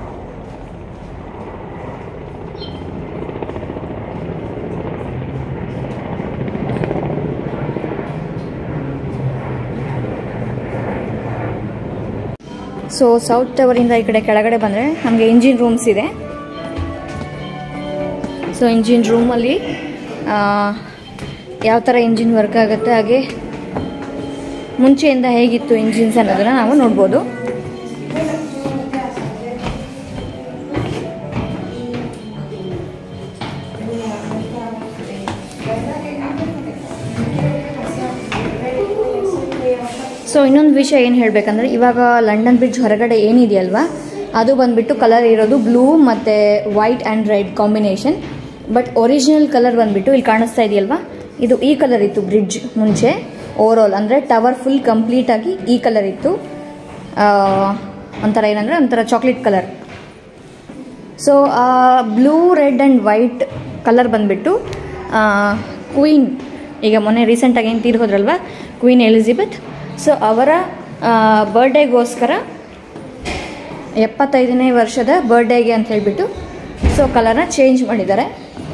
ಸೊ ಸೌತ್ ಟವರಿಂದ ಈ ಕಡೆ ಕೆಳಗಡೆ ಬಂದರೆ ನಮಗೆ ಇಂಜಿನ್ ರೂಮ್ಸ್ ಇದೆ ಸೊ ಇಂಜಿನ್ ರೂಮಲ್ಲಿ ಯಾವ ಥರ ಇಂಜಿನ್ ವರ್ಕ್ ಆಗುತ್ತೆ ಹಾಗೆ ಮುಂಚೆಯಿಂದ ಹೇಗಿತ್ತು ಇಂಜಿನ್ಸ್ ಅನ್ನೋದನ್ನು ನಾವು ನೋಡ್ಬೋದು ಸೊ ಇನ್ನೊಂದು ವಿಷಯ ಏನು ಹೇಳಬೇಕಂದ್ರೆ ಇವಾಗ ಲಂಡನ್ ಬ್ರಿಡ್ಜ್ ಹೊರಗಡೆ ಏನಿದೆಯಲ್ವಾ ಅದು ಬಂದ್ಬಿಟ್ಟು ಕಲರ್ ಇರೋದು ಬ್ಲೂ ಮತ್ತು white and red combination but original colour ಬಂದ್ಬಿಟ್ಟು ಇಲ್ಲಿ ಕಾಣಿಸ್ತಾ ಇದೆಯಲ್ವಾ ಇದು ಈ ಕಲರ್ ಇತ್ತು ಬ್ರಿಡ್ಜ್ ಮುಂಚೆ ಓವರಾಲ್ ಅಂದರೆ ಟವರ್ ಫುಲ್ ಕಂಪ್ಲೀಟಾಗಿ ಈ ಕಲರ್ ಇತ್ತು ಆ, ಒಂಥರ ಏನಂದರೆ ಒಂಥರ chocolate colour so blue red and white colour ಬಂದ್ಬಿಟ್ಟು ಕ್ವೀನ್ ಈಗ ಮೊನ್ನೆ ರೀಸೆಂಟಾಗಿ ಏನು ತೀರ್ ಹೋದ್ರಲ್ವ ಕ್ವೀನ್ ಎಲಿಜಬೆತ್ ಸೊ ಅವರ ಬರ್ಡೇಗೋಸ್ಕರ ಎಪ್ಪತ್ತೈದನೇ ವರ್ಷದ ಬರ್ಡೇಗೆ ಅಂತ ಹೇಳಿಬಿಟ್ಟು ಸೊ ಕಲರ್ನ ಚೇಂಜ್ ಮಾಡಿದ್ದಾರೆ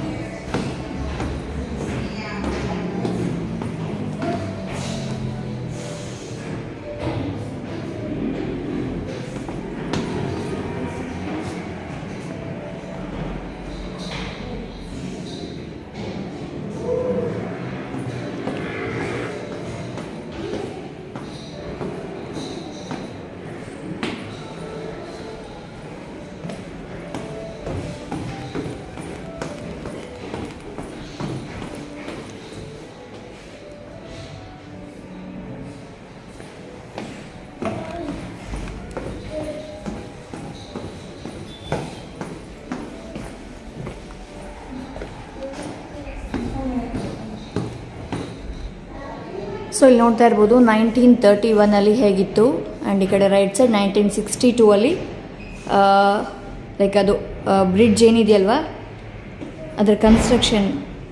ಸೊ ಇಲ್ಲಿ ನೋಡ್ತಾ ಇರ್ಬೋದು ನೈನ್ಟೀನ್ ತರ್ಟಿ ಒನ್ನಲ್ಲಿ ಹೇಗಿತ್ತು ಆ್ಯಂಡ್ ಈ ಕಡೆ right side nineteen sixty two ಅಲ್ಲಿ ಲೈಕ್ ಅದು ಬ್ರಿಡ್ಜ್ ಏನಿದೆಯಲ್ವಾ ಅದರ ಕನ್ಸ್ಟ್ರಕ್ಷನ್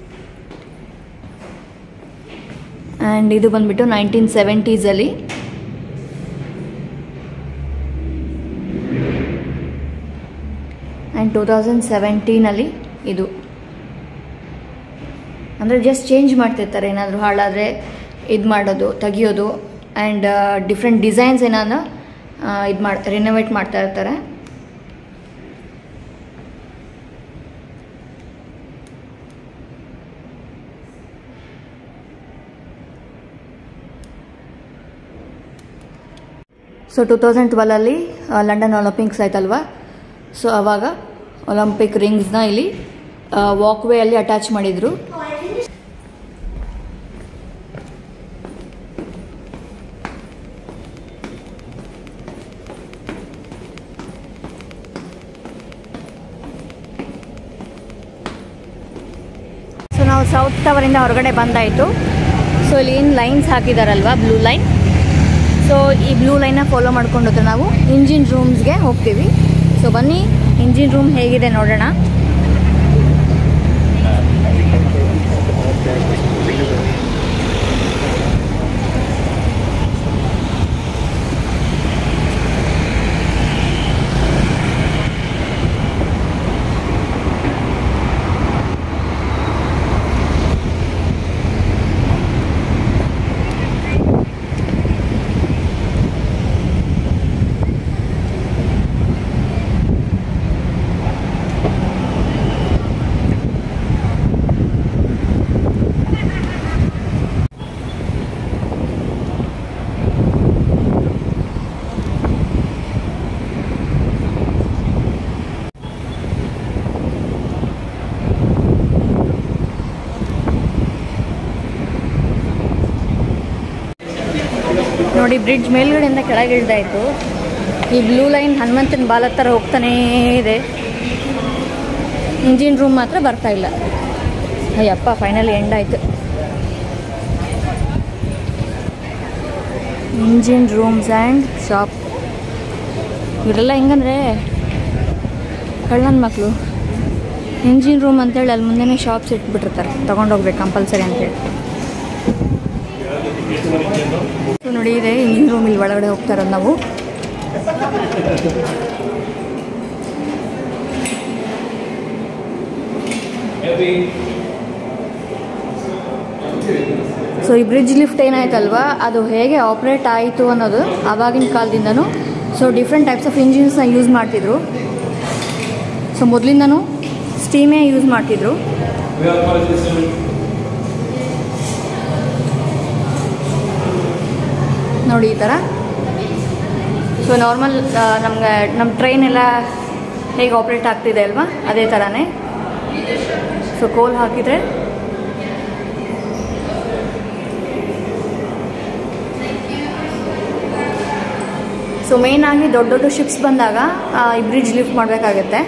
ಆ್ಯಂಡ್ ಇದು ಬಂದ್ಬಿಟ್ಟು ನೈನ್ಟೀನ್ ಸೆವೆಂಟೀಸಲ್ಲಿ ಆ್ಯಂಡ್ ಟೂ ತೌಸಂಡ್ ಸೆವೆಂಟೀನಲ್ಲಿ ಇದು ಅಂದರೆ ಜಸ್ಟ್ ಚೇಂಜ್ ಮಾಡ್ತಿರ್ತಾರೆ ಏನಾದರೂ ಹಾಳಾದರೆ ಇದು ಮಾಡೋದು ತೆಗಿಯೋದು ಆ್ಯಂಡ್ ಡಿಫ್ರೆಂಟ್ ಡಿಸೈನ್ಸ್ ಏನಾನ ಇದು ಮಾಡಿ ರಿನೋವೇಟ್ ಮಾಡ್ತಾ ಇರ್ತಾರೆ ಸೊ ಟೂ ತೌಸಂಡ್ ಟ್ವೆಲಲ್ಲಿ ಲಂಡನ್ ಒಲಿಂಪಿಕ್ಸ್ ಆಯ್ತಲ್ವಾ ಸೊ ಅವಾಗ ಒಲಿಂಪಿಕ್ ರಿಂಗ್ಸ್ನ ಇಲ್ಲಿ ವಾಕ್ವೇ ಅಲ್ಲಿ ಅಟ್ಯಾಚ್ ಮಾಡಿದರು ಸೊ ನಾವು ಸೌತ್ ಟವರಿಂದ ಹೊರಗಡೆ ಬಂದಾಯಿತು ಸೊ ಇಲ್ಲಿ ಏನು ಲೈನ್ಸ್ ಹಾಕಿದಾರಲ್ವಾ ಬ್ಲೂ ಲೈನ್ ಸೊ ಈ ಬ್ಲೂ ಲೈನ್ನ ಫಾಲೋ ಮಾಡ್ಕೊಂಡು ಹೋದ್ರೆ ನಾವು ಇಂಜಿನ್ ರೂಮ್ಸ್ಗೆ ಹೋಗ್ತೀವಿ ಸೊ ಬನ್ನಿ ಇಂಜಿನ್ ರೂಮ್ ಹೇಗಿದೆ ನೋಡೋಣ ನೋಡಿ ಬ್ರಿಡ್ಜ್ ಮೇಲ್ಗಡೆಯಿಂದ ಕೆಳಗೆ ಇಳ್ದಾಯ್ತು ಈ ಬ್ಲೂ ಲೈನ್ ಹನುಮಂತನ ಬಾಲ ಥರ ಹೋಗ್ತಾನೇ ಇದೆ ಇಂಜಿನ್ ರೂಮ್ ಮಾತ್ರ ಬರ್ತಾ ಇಲ್ಲ ಅಯ್ಯಪ್ಪ ಫೈನಲಿ ಎಂಡ್ ಆಯಿತು ಇಂಜಿನ್ ರೂಮ್ಸ್ ಆ್ಯಂಡ್ ಶಾಪ್ ಇವರೆಲ್ಲ ಹೆಂಗಂದ್ರೆ ಕಳ್ಳನ ಮಕ್ಕಳು ಇಂಜಿನ್ ರೂಮ್ ಅಂತೇಳಿ ಅಲ್ಲಿ ಮುಂದೆನೇ ಶಾಪ್ಸ್ ಇಟ್ಬಿಟ್ಟಿರ್ತಾರೆ ತೊಗೊಂಡೋಗ್ಬೇಕು ಕಂಪಲ್ಸರಿ ಅಂತೇಳಿ ಸೊ ನೋಡಿ ಇದೆ ಇಂಜಿನ್ ರೂಮ್ ಇಲ್ಲಿ ಒಳಗಡೆ ಹೋಗ್ತಾ ಇರೋದು ನಾವು ಸೊ ಈ ಬ್ರಿಡ್ಜ್ ಲಿಫ್ಟ್ ಏನಾಯ್ತಲ್ವಾ ಅದು ಹೇಗೆ ಆಪ್ರೇಟ್ ಆಯಿತು ಅನ್ನೋದು ಆವಾಗಿನ ಕಾಲದಿಂದನೂ ಸೊ ಡಿಫ್ರೆಂಟ್ ಟೈಪ್ಸ್ ಆಫ್ ಇಂಜಿನ್ಸ್ನ ಯೂಸ್ ಮಾಡ್ತಿದ್ರು ಸೊ ಮೊದಲಿಂದನೂ ಸ್ಟೀಮೇ ಯೂಸ್ ಮಾಡ್ತಿದ್ರು ನೋಡಿ ಈ ಥರ ಸೊ ನಾರ್ಮಲ್ ನಮ್ಗೆ ನಮ್ಮ ಟ್ರೈನ್ ಎಲ್ಲ ಹೇಗೆ ಆಪ್ರೇಟ್ ಆಗ್ತಿದೆ ಅಲ್ವಾ ಅದೇ ಥರನೇ ಸೊ ಕೋಲ್ ಹಾಕಿದರೆ ಸೊ ಮೇಯ್ನ್ ಆಗಿ ದೊಡ್ಡ ದೊಡ್ಡ ಶಿಪ್ಸ್ ಬಂದಾಗ ಆ, ಈ ಬ್ರಿಡ್ಜ್ ಲಿಫ್ಟ್ ಮಾಡಬೇಕಾಗತ್ತೆ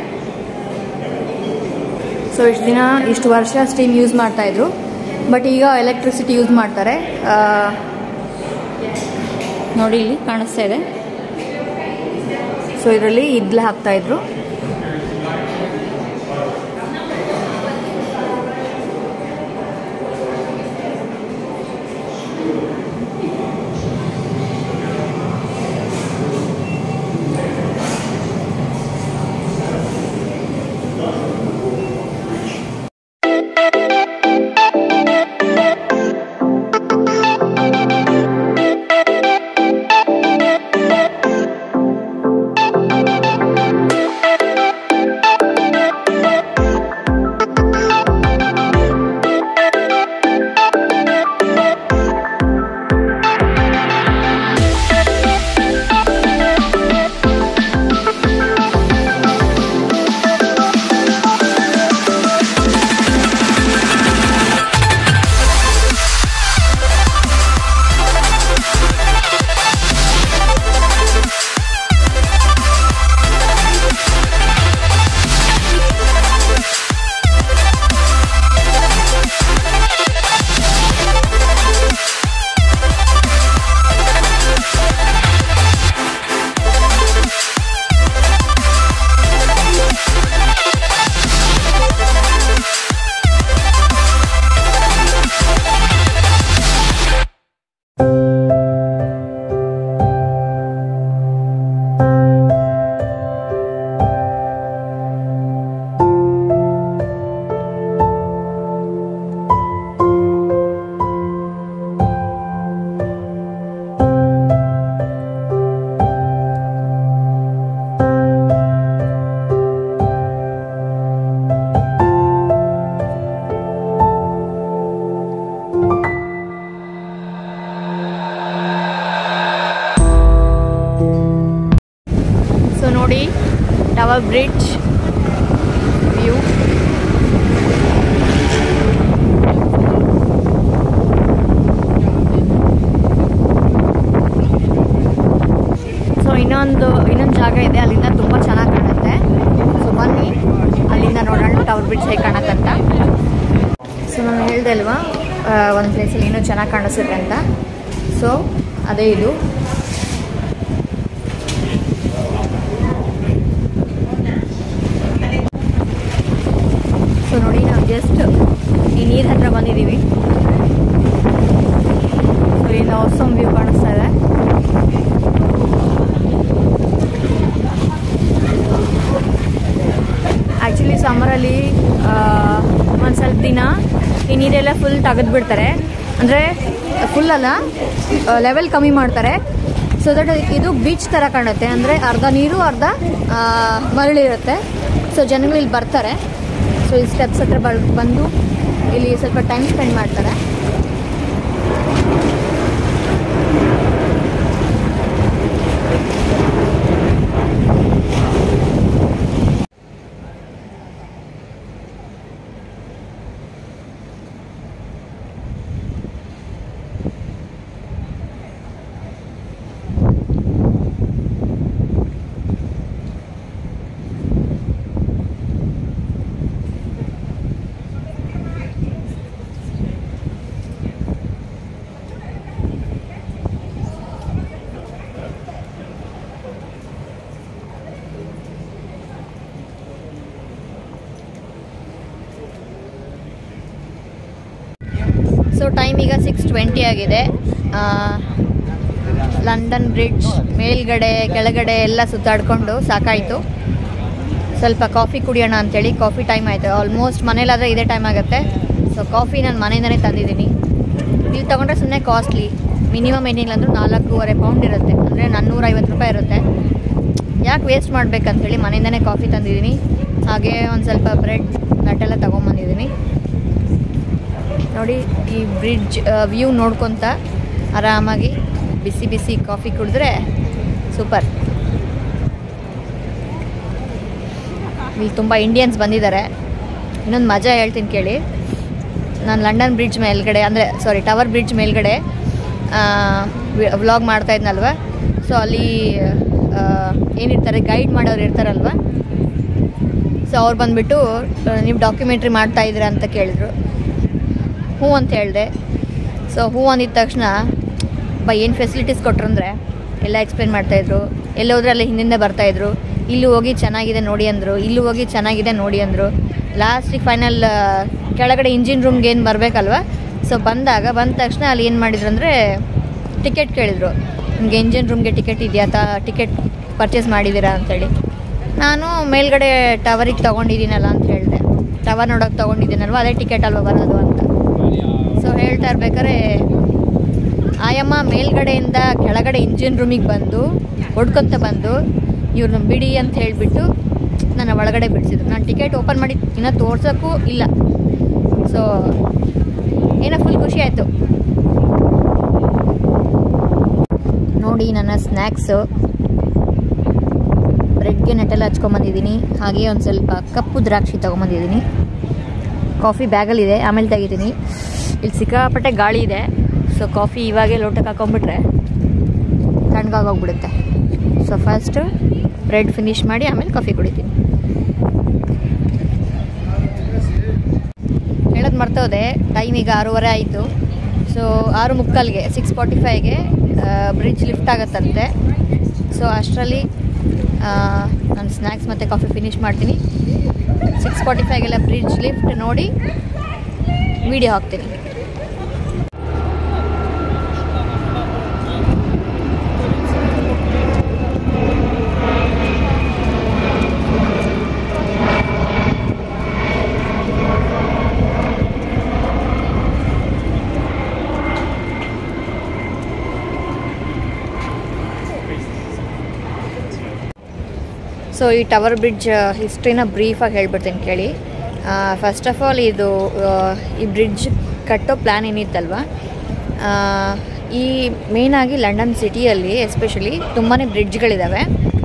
ಸೊ ಇಷ್ಟು ದಿನ ಇಷ್ಟು ವರ್ಷ ಸ್ಟೀಮ್ ಯೂಸ್ ಮಾಡ್ತಾಯಿದ್ರು ಬಟ್ ಈಗ ಎಲೆಕ್ಟ್ರಿಸಿಟಿ ಯೂಸ್ ಮಾಡ್ತಾರೆ ಆ, ನೋಡಿ ಇಲ್ಲಿ ಕಾಣಿಸ್ತಾ ಇದೆ ಸೊ ಇದರಲ್ಲಿ ಇದ್ಲೆ ಹಾಕ್ತಾಯಿದ್ರು ಸೊ ನೋಡಿ ಟವರ್ ಬ್ರಿಡ್ಜ್ ವ್ಯೂ ಸೊ ಇನ್ನೊಂದು ಇನ್ನೊಂದು ಜಾಗ ಇದೆ ಅಲ್ಲಿಂದ ತುಂಬ ಚೆನ್ನಾಗಿ ಕಾಣುತ್ತೆ ಸೊ ಬನ್ನಿ ಅಲ್ಲಿಂದ ನೋಡೋಣ ಟವರ್ ಬ್ರಿಡ್ಜ್ ಹೇಗೆ ಕಾಣತ್ತಂತ ಸೊ ನಾನು ಹೇಳ್ದೆ ಅಲ್ವಾ ಒಂದು ಪ್ಲೇಸಲ್ಲಿ ಇನ್ನೂ ಚೆನ್ನಾಗಿ ಕಾಣಿಸುತ್ತೆ ಅಂತ ಸೊ ಅದೇ ಇದು ಸೊ ನೋಡಿ ನಾವು ಜಸ್ಟ್ ಈ ನೀರು ಹತ್ರ ಬಂದಿದ್ದೀವಿ ಸೊ ಇಲ್ಲಿಂದ ಹೊಸಮ್ ವ್ಯೂ ಕಾಣಿಸ್ತಾ ಇದೆ ಆ್ಯಕ್ಚುಲಿ ಸಮ್ಮರಲ್ಲಿ ಒಂದು ಸ್ವಲ್ಪ ದಿನ ಈ ನೀರೆಲ್ಲ ಫುಲ್ ತೆಗೆದು ಬಿಡ್ತಾರೆ ಅಂದರೆ ಫುಲ್ ಅಲ್ಲ ಲೆವೆಲ್ ಕಮ್ಮಿ ಮಾಡ್ತಾರೆ ಸೊ ದಟ್ ಇದು ಬೀಚ್ ಥರ ಕಾಣುತ್ತೆ ಅಂದರೆ ಅರ್ಧ ನೀರು ಅರ್ಧ ಆ, ಮರಳಿರುತ್ತೆ ಸೊ ಜನಗಳು ಇಲ್ಲಿ ಬರ್ತಾರೆ ಸೊ ಈ ಸ್ಟೆಪ್ಸ್ ಹತ್ರ ಬರ್ ಬಂದು ಇಲ್ಲಿ ಸ್ವಲ್ಪ ಟೈಮ್ ಸ್ಪೆಂಡ್ ಮಾಡ್ತಾರೆ ಸೊ ಟೈಮ್ ಈಗ ಸಿಕ್ಸ್ ಟ್ವೆಂಟಿ ಆಗಿದೆ ಆ, ಲಂಡನ್ ಬ್ರಿಡ್ಜ್ ಮೇಲ್ಗಡೆ ಕೆಳಗಡೆ ಎಲ್ಲ ಸುತ್ತಾಡ್ಕೊಂಡು ಸಾಕಾಯಿತು ಸ್ವಲ್ಪ ಕಾಫಿ ಕುಡಿಯೋಣ ಅಂತೇಳಿ ಕಾಫಿ ಟೈಮ್ ಆಯಿತು ಆಲ್ಮೋಸ್ಟ್ ಮನೇಲಾದರೆ ಇದೇ ಟೈಮ್ ಆಗುತ್ತೆ ಸೊ ಕಾಫಿ ನಾನು ಮನೆಯಿಂದನೇ ತಂದಿದ್ದೀನಿ ಇಲ್ಲಿ ತೊಗೊಂಡ್ರೆ ಸುಮ್ಮನೆ ಕಾಸ್ಟ್ಲಿ ಮಿನಿಮಮ್ ಏನಿಲ್ಲ ಅಂದರೂ ನಾಲ್ಕೂವರೆ ಪೌಂಡ್ ಇರುತ್ತೆ ಅಂದರೆ ನಾನ್ನೂರೈವತ್ತು ರೂಪಾಯಿ ಇರುತ್ತೆ ಯಾಕೆ ವೇಸ್ಟ್ ಮಾಡ್ಬೇಕಂತೇಳಿ ಮನೆಯಿಂದನೇ ಕಾಫಿ ತಂದಿದ್ದೀನಿ ಹಾಗೆ ಒಂದು ಸ್ವಲ್ಪ ಬ್ರೆಡ್ ನಟ್ಟೆಲ್ಲ ತೊಗೊಂಬಂದಿದ್ದೀನಿ ನೋಡಿ ಈ ಬ್ರಿಡ್ಜ್ ವ್ಯೂ ನೋಡ್ಕೊತ ಆರಾಮಾಗಿ ಬಿಸಿ ಬಿಸಿ ಕಾಫಿ ಕುಡಿದ್ರೆ ಸೂಪರ್ ಇಲ್ಲಿ ತುಂಬ ಇಂಡಿಯನ್ಸ್ ಬಂದಿದ್ದಾರೆ ಇನ್ನೊಂದು ಮಜಾ ಹೇಳ್ತೀನಿ ಕೇಳಿ ನಾನು ಲಂಡನ್ ಬ್ರಿಡ್ಜ್ ಮೇಲ್ಗಡೆ ಅಂದರೆ ಸಾರಿ ಟವರ್ ಬ್ರಿಡ್ಜ್ ಮೇಲ್ಗಡೆ ವ್ಲಾಗ್ ಮಾಡ್ತಾ ಇದ್ನಲ್ವ ಸೊ ಅಲ್ಲಿ ಆ, ಏನಿರ್ತಾರೆ ಗೈಡ್ ಮಾಡೋರು ಇರ್ತಾರಲ್ವ ಸೊ ಅವ್ರು ಬಂದುಬಿಟ್ಟು ನೀವು ಡಾಕ್ಯುಮೆಂಟ್ರಿ ಮಾಡ್ತಾ ಇದ್ದೀರಾ ಅಂತ ಕೇಳಿದ್ರು ಹ್ಞೂ ಅಂತ ಹೇಳಿದೆ ಸೊ ಹ್ಞೂ ಅಂದಿದ ತಕ್ಷಣ ಬೈ ಏನು ಫೆಸಿಲಿಟೀಸ್ ಕೊಟ್ರಂದ್ರೆ ಎಲ್ಲ ಎಕ್ಸ್ಪ್ಲೇನ್ ಮಾಡ್ತಾಯಿದ್ರು ಎಲ್ಲಿ ಹೋದ್ರೆ ಅಲ್ಲಿ ಹಿಂದಿಂದ ಬರ್ತಾಯಿದ್ರು ಇಲ್ಲಿ ಹೋಗಿ ಚೆನ್ನಾಗಿದೆ ನೋಡಿ ಅಂದರು ಇಲ್ಲಿ ಹೋಗಿ ಚೆನ್ನಾಗಿದೆ ನೋಡಿ ಅಂದರು ಲಾಸ್ಟಿಗೆ ಫೈನಲ್ ಕೆಳಗಡೆ ಇಂಜಿನ್ ರೂಮ್ಗೆ ಏನು ಬರಬೇಕಲ್ವ ಸೊ ಬಂದಾಗ ಬಂದ ತಕ್ಷಣ ಅಲ್ಲಿ ಏನು ಮಾಡಿದ್ರು ಅಂದರೆ ಟಿಕೆಟ್ ಕೇಳಿದರು ನಿಮಗೆ ಇಂಜಿನ್ ರೂಮ್ಗೆ ಟಿಕೆಟ್ ಇದೆಯಾ ತ ಟಿಕೆಟ್ ಪರ್ಚೇಸ್ ಮಾಡಿದ್ದೀರಾ ಅಂತೇಳಿ ನಾನು ಮೇಲ್ಗಡೆ ಟವರಿಗೆ ತೊಗೊಂಡಿದ್ದೀನಲ್ಲ ಅಂತ ಹೇಳಿದೆ ಟವರ್ ನೋಡೋಕೆ ತೊಗೊಂಡಿದ್ದೀನಲ್ವ ಅದೇ ಟಿಕೆಟ್ ಅಲ್ವಾ ಬರೋದು ಅಂತ ಸೊ ಹೇಳ್ತಾ ಇರ್ಬೇಕಾದ್ರೆ ಆಯಮ್ಮ ಮೇಲ್ಗಡೆಯಿಂದ ಕೆಳಗಡೆ ಇಂಜಿನ್ ರೂಮಿಗೆ ಬಂದು ಹೊಡ್ಕೊತ ಬಂದು ಇವ್ರನ್ನ ಬಿಡಿ ಅಂತ ಹೇಳಿಬಿಟ್ಟು ನನ್ನ ಒಳಗಡೆ ಬಿಡಿಸಿದ್ರು ನಾನು ಟಿಕೆಟ್ ಓಪನ್ ಮಾಡಿ ಇನ್ನೂ ತೋರ್ಸೋಕ್ಕೂ ಇಲ್ಲ ಸೊ ಏನೋ ಫುಲ್ ಖುಷಿ ಆಯಿತು ನೋಡಿ ನನ್ನ ಸ್ನ್ಯಾಕ್ಸು ಬ್ರೆಡ್ಗೆ ನೆಟ್ಟೆಲ್ಲ ಹಚ್ಕೊಂಬಂದಿದ್ದೀನಿ ಹಾಗೆ ಒಂದು ಸ್ವಲ್ಪ ಕಪ್ಪು ದ್ರಾಕ್ಷಿ ತೊಗೊಂಬಂದಿದ್ದೀನಿ ಕಾಫಿ ಬ್ಯಾಗಲ್ಲಿದೆ ಆಮೇಲೆ ತೆಗಿತೀನಿ ಇಲ್ಲಿ ಸಿಕ್ಕಾಪಟ್ಟೆ ಗಾಳಿ ಇದೆ ಸೊ ಕಾಫಿ ಇವಾಗೇ ಲೋಟಕ್ಕೆ ಹಾಕೊಂಡ್ಬಿಟ್ರೆ ತಣ್ಣಗಾಗೋಗ್ಬಿಡುತ್ತೆ ಸೊ ಫಸ್ಟು ಬ್ರೆಡ್ ಫಿನಿಶ್ ಮಾಡಿ ಆಮೇಲೆ ಕಾಫಿ ಕುಡಿತೀನಿ ಹೇಳೋದು ಮರ್ತೋದೆ ಟೈಮ್ ಈಗ ಆರೂವರೆ ಆಯಿತು ಸೊ ಆರು ಮುಕ್ಕಾಲ್ಗೆ ಸಿಕ್ಸ್ ಫಾರ್ಟಿ ಫೈವ್ಗೆ ಬ್ರಿಡ್ಜ್ ಲಿಫ್ಟ್ ಆಗುತ್ತಂತೆ ಸೊ ಅಷ್ಟರಲ್ಲಿ ನಾನು ಸ್ನ್ಯಾಕ್ಸ್ ಮತ್ತು ಕಾಫಿ ಫಿನಿಶ್ ಮಾಡ್ತೀನಿ ಸಿಕ್ಸ್ ಫಾರ್ಟಿ ಫೈವ್ಗೆಲ್ಲ ಬ್ರಿಡ್ಜ್ ಲಿಫ್ಟ್ ನೋಡಿ ವಿಡಿಯೋ ಹಾಕ್ತೀನಿ ಸೊ ಈ ಟವರ್ ಬ್ರಿಡ್ಜ್ ಹಿಸ್ಟ್ರಿನ ಬ್ರೀಫಾಗಿ ಹೇಳ್ಬಿಡ್ತೀನಿ ಕೇಳಿ ಫಸ್ಟ್ ಆಫ್ ಆಲ್ ಇದು ಆ, ಈ ಬ್ರಿಡ್ಜ್ ಕಟ್ಟೋ ಪ್ಲ್ಯಾನ್ ಏನಿತ್ತಲ್ವ ಆ, ಈ ಮೇಯ್ನಾಗಿ ಲಂಡನ್ ಸಿಟಿಯಲ್ಲಿ ಎಸ್ಪೆಷಲಿ ತುಂಬಾ ಬ್ರಿಡ್ಜ್ಗಳಿದ್ದಾವೆ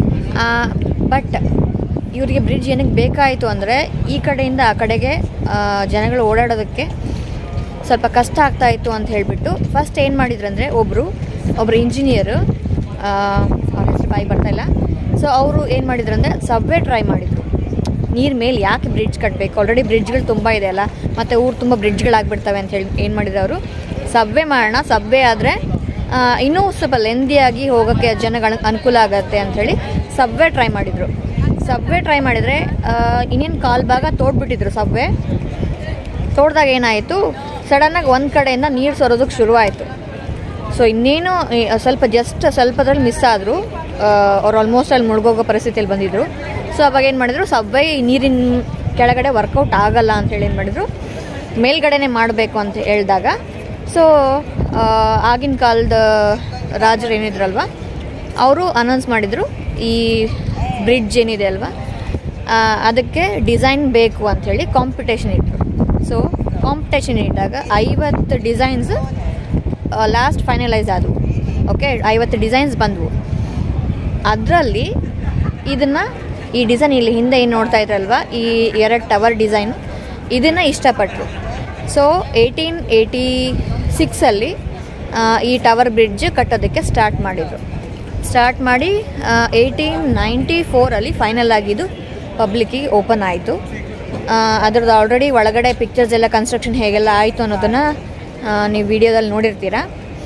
ಬಟ್ ಇವರಿಗೆ ಬ್ರಿಡ್ಜ್ ಏನಕ್ಕೆ ಬೇಕಾಯಿತು ಅಂದರೆ ಈ ಕಡೆಯಿಂದ ಆ ಕಡೆಗೆ ಆ, ಜನಗಳು ಓಡಾಡೋದಕ್ಕೆ ಸ್ವಲ್ಪ ಕಷ್ಟ ಆಗ್ತಾ ಇತ್ತು ಅಂತ ಹೇಳಿಬಿಟ್ಟು ಫಸ್ಟ್ ಏನು ಮಾಡಿದ್ರು ಅಂದರೆ ಒಬ್ಬರು ಒಬ್ಬರು ಇಂಜಿನಿಯರು ಅವ್ರ ಹೆಸರು ಬಾಯಿ ಬರ್ತಾ ಇಲ್ಲ ಸೊ ಅವರು ಏನು ಮಾಡಿದ್ರು ಅಂದರೆ ಸಬ್ವೆ ಟ್ರೈ ಮಾಡಿದರು ನೀರು ಮೇಲೆ ಯಾಕೆ ಬ್ರಿಡ್ಜ್ ಕಟ್ಟಬೇಕು ಆಲ್ರೆಡಿ ಬ್ರಿಡ್ಜ್ಗಳು ತುಂಬ ಇದೆ ಅಲ್ಲ ಮತ್ತು ಊರು ತುಂಬ ಬ್ರಿಡ್ಜ್ಗಳಾಗ್ಬಿಡ್ತವೆ ಅಂತ ಹೇಳಿ ಏನು ಮಾಡಿದ್ರು ಅವರು ಸಬ್ವೆ ಮಾಡೋಣ ಸಬ್ವೆ ಆದರೆ ಇನ್ನೂ ಸ್ವಲ್ಪ ಲೆಂದಿಯಾಗಿ ಹೋಗೋಕ್ಕೆ ಜನಗಳ ಅನುಕೂಲ ಆಗುತ್ತೆ ಅಂಥೇಳಿ ಸಬ್ವೆ ಟ್ರೈ ಮಾಡಿದರು ಸಬ್ವೆ ಟ್ರೈ ಮಾಡಿದರೆ ಇನ್ನೇನು ಕಾಲು ಭಾಗ ತೋಡ್ಬಿಟ್ಟಿದ್ರು ಸಬ್ವೆ ತೋಡ್ದಾಗ ಏನಾಯಿತು ಸಡನ್ನಾಗಿ ಒಂದು ಕಡೆಯಿಂದ ನೀರು ಸರೋದಕ್ಕೆ ಶುರುವಾಯಿತು ಸೊ ಇನ್ನೇನು ಈ ಸ್ವಲ್ಪ ಜಸ್ಟ್ ಸ್ವಲ್ಪದ್ರಲ್ಲಿ ಮಿಸ್ ಆದರು ಅವ್ರು ಆಲ್ಮೋಸ್ಟ್ ಅಲ್ಲಿ ಮುಳುಗೋಗೋ ಪರಿಸ್ಥಿತಿಯಲ್ಲಿ ಬಂದಿದ್ದರು ಸೊ ಅವಾಗ ಏನು ಮಾಡಿದ್ರು ಸಬ್ವೈ ನೀರಿನ ಕೆಳಗಡೆ ವರ್ಕೌಟ್ ಆಗಲ್ಲ ಅಂತೇಳಿ ಏನು ಮಾಡಿದ್ರು ಮೇಲ್ಗಡೆನೇ ಮಾಡಬೇಕು ಅಂತ ಹೇಳಿದಾಗ ಸೊ ಆಗಿನ ಕಾಲದ ರಾಜರು ಏನಿದ್ರಲ್ವ ಅವರು ಅನೌನ್ಸ್ ಮಾಡಿದರು ಈ ಬ್ರಿಡ್ಜ್ ಏನಿದೆ ಅಲ್ವಾ ಆ, ಅದಕ್ಕೆ ಡಿಸೈನ್ ಬೇಕು ಅಂಥೇಳಿ ಕಾಂಪಿಟೇಷನ್ ಇಟ್ಟರು ಸೊ ಕಾಂಪಿಟೇಷನ್ ಇಟ್ಟಾಗ ಐವತ್ತು ಡಿಸೈನ್ಸ್ ಲಾಸ್ಟ್ ಫೈನಲೈಸ್ ಆದವು ಓಕೆ ಐವತ್ತು ಡಿಸೈನ್ಸ್ ಬಂದವು ಅದರಲ್ಲಿ ಇದನ್ನು ಈ ಡಿಸೈನ್ ಇಲ್ಲಿ ಹಿಂದೆ ಏನು ನೋಡ್ತಾ ಇದ್ರಲ್ವ ಈ ಎರಡು ಟವರ್ ಡಿಸೈನು ಇದನ್ನು ಇಷ್ಟಪಟ್ಟರು ಸೊ ಏಯ್ಟೀನ್ ಏಯ್ಟಿ ಸಿಕ್ಸಲ್ಲಿ ಈ ಟವರ್ ಬ್ರಿಡ್ಜ್ ಕಟ್ಟೋದಕ್ಕೆ ಸ್ಟಾರ್ಟ್ ಮಾಡಿದರು ಸ್ಟಾರ್ಟ್ ಮಾಡಿ ಏಯ್ಟೀನ್ ನೈಂಟಿ ಫೋರಲ್ಲಿ ಫೈನಲ್ ಆಗಿದ್ದು ಪಬ್ಲಿಕ್ಕಿಗೆ ಓಪನ್ ಆಯಿತು ಅದ್ರದ್ದು ಆಲ್ರೆಡಿ ಒಳಗಡೆ ಪಿಕ್ಚರ್ಸ್ ಎಲ್ಲ ಕನ್ಸ್ಟ್ರಕ್ಷನ್ ಹೇಗೆಲ್ಲ ಆಯಿತು ಅನ್ನೋದನ್ನು ನೀವು ವಿಡಿಯೋದಲ್ಲಿ ನೋಡಿರ್ತೀರ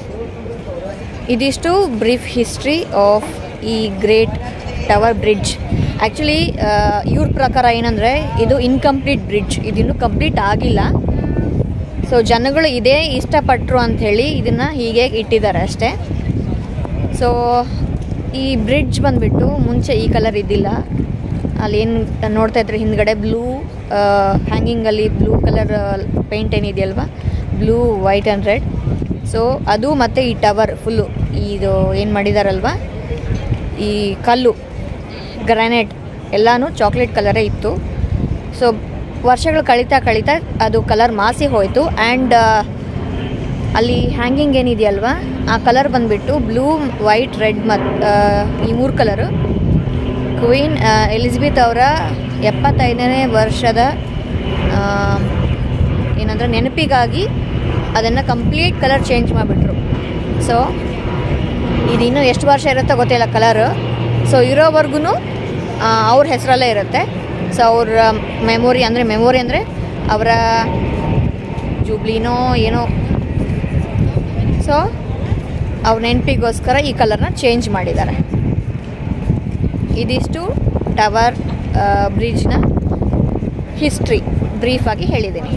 ಇದಿಷ್ಟು ಬ್ರೀಫ್ ಹಿಸ್ಟ್ರಿ ಆಫ್ ಈ ಗ್ರೇಟ್ ಟವರ್ ಬ್ರಿಡ್ಜ್ ಆ್ಯಕ್ಚುಲಿ ಇವ್ರ ಪ್ರಕಾರ ಏನಂದರೆ ಇದು ಇನ್ಕಂಪ್ಲೀಟ್ ಬ್ರಿಡ್ಜ್ ಇದಿನ್ನೂ ಕಂಪ್ಲೀಟ್ ಆಗಿಲ್ಲ ಸೊ ಜನಗಳು ಇದೇ ಇಷ್ಟಪಟ್ಟರು ಅಂಥೇಳಿ ಇದನ್ನು ಹೀಗೆ ಇಟ್ಟಿದ್ದಾರೆ ಅಷ್ಟೇ ಸೊ ಈ ಬ್ರಿಡ್ಜ್ ಬಂದುಬಿಟ್ಟು ಮುಂಚೆ ಈ ಕಲರ್ ಇದ್ದಿಲ್ಲ ಅಲ್ಲಿ ಏನು ನೋಡ್ತಾ ಇದ್ರೆ ಹಿಂದ್ಗಡೆ ಬ್ಲೂ ಹ್ಯಾಂಗಿಂಗಲ್ಲಿ ಬ್ಲೂ ಕಲರ್ ಪೇಂಟ್ ಏನಿದೆಯಲ್ವಾ blue white and red so ಅದು ಮತ್ತು ಈ ಟವರ್ ಫುಲ್ಲು ಇದು ಏನು ಮಾಡಿದಾರಲ್ವ ಈ ಕಲ್ಲು ಗ್ರಾನೈಟ್ ಎಲ್ಲನೂ ಚಾಕ್ಲೇಟ್ ಕಲರೇ ಇತ್ತು ಸೊ ವರ್ಷಗಳು ಕಳೀತಾ ಕಳೀತಾ ಅದು ಕಲರ್ ಮಾಸಿ ಹೋಯಿತು ಆ್ಯಂಡ್ ಅಲ್ಲಿ ಹ್ಯಾಂಗಿಂಗ್ ಏನಿದೆಯಲ್ವಾ ಆ ಕಲರ್ ಬಂದುಬಿಟ್ಟು ಬ್ಲೂ ವೈಟ್ ರೆಡ್ ಮತ್ತು ಈ ಮೂರು ಕಲರು ಕ್ವೀನ್ ಎಲಿಜಬೆತ್ ಅವರ ಎಪ್ಪತ್ತೈದನೇ ವರ್ಷದ ಆ, ಏನಂದ್ರೆ ನೆನಪಿಗಾಗಿ ಅದನ್ನು ಕಂಪ್ಲೀಟ್ ಕಲರ್ ಚೇಂಜ್ ಮಾಡಿಬಿಟ್ರು ಸೊ ಇದು ಇನ್ನೂ ಎಷ್ಟು ವರ್ಷ ಇರುತ್ತೋ ಗೊತ್ತಿಲ್ಲ ಕಲರು ಸೊ ಇರೋವರೆಗೂ ಅವ್ರ ಹೆಸರಲ್ಲೇ ಇರುತ್ತೆ ಸೊ ಅವ್ರ ಮೆಮೊರಿ ಅಂದರೆ ಮೆಮೊರಿ ಅಂದರೆ ಅವರ ಜೂಬ್ಲಿನೋ ಏನೋ ಸೊ ಅವ್ರ ನೆನಪಿಗೋಸ್ಕರ ಈ ಕಲರ್ನ ಚೇಂಜ್ ಮಾಡಿದ್ದಾರೆ ಇದಿಷ್ಟು ಟವರ್ ಬ್ರಿಡ್ಜ್ನ ಹಿಸ್ಟ್ರಿ ಬ್ರೀಫಾಗಿ ಹೇಳಿದ್ದೀನಿ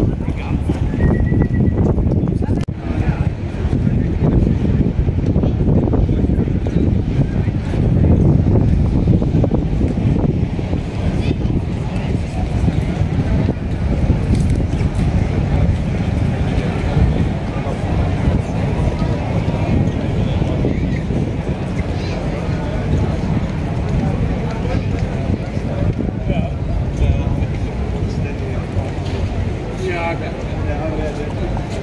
Yeah, I bet. Yeah, I bet.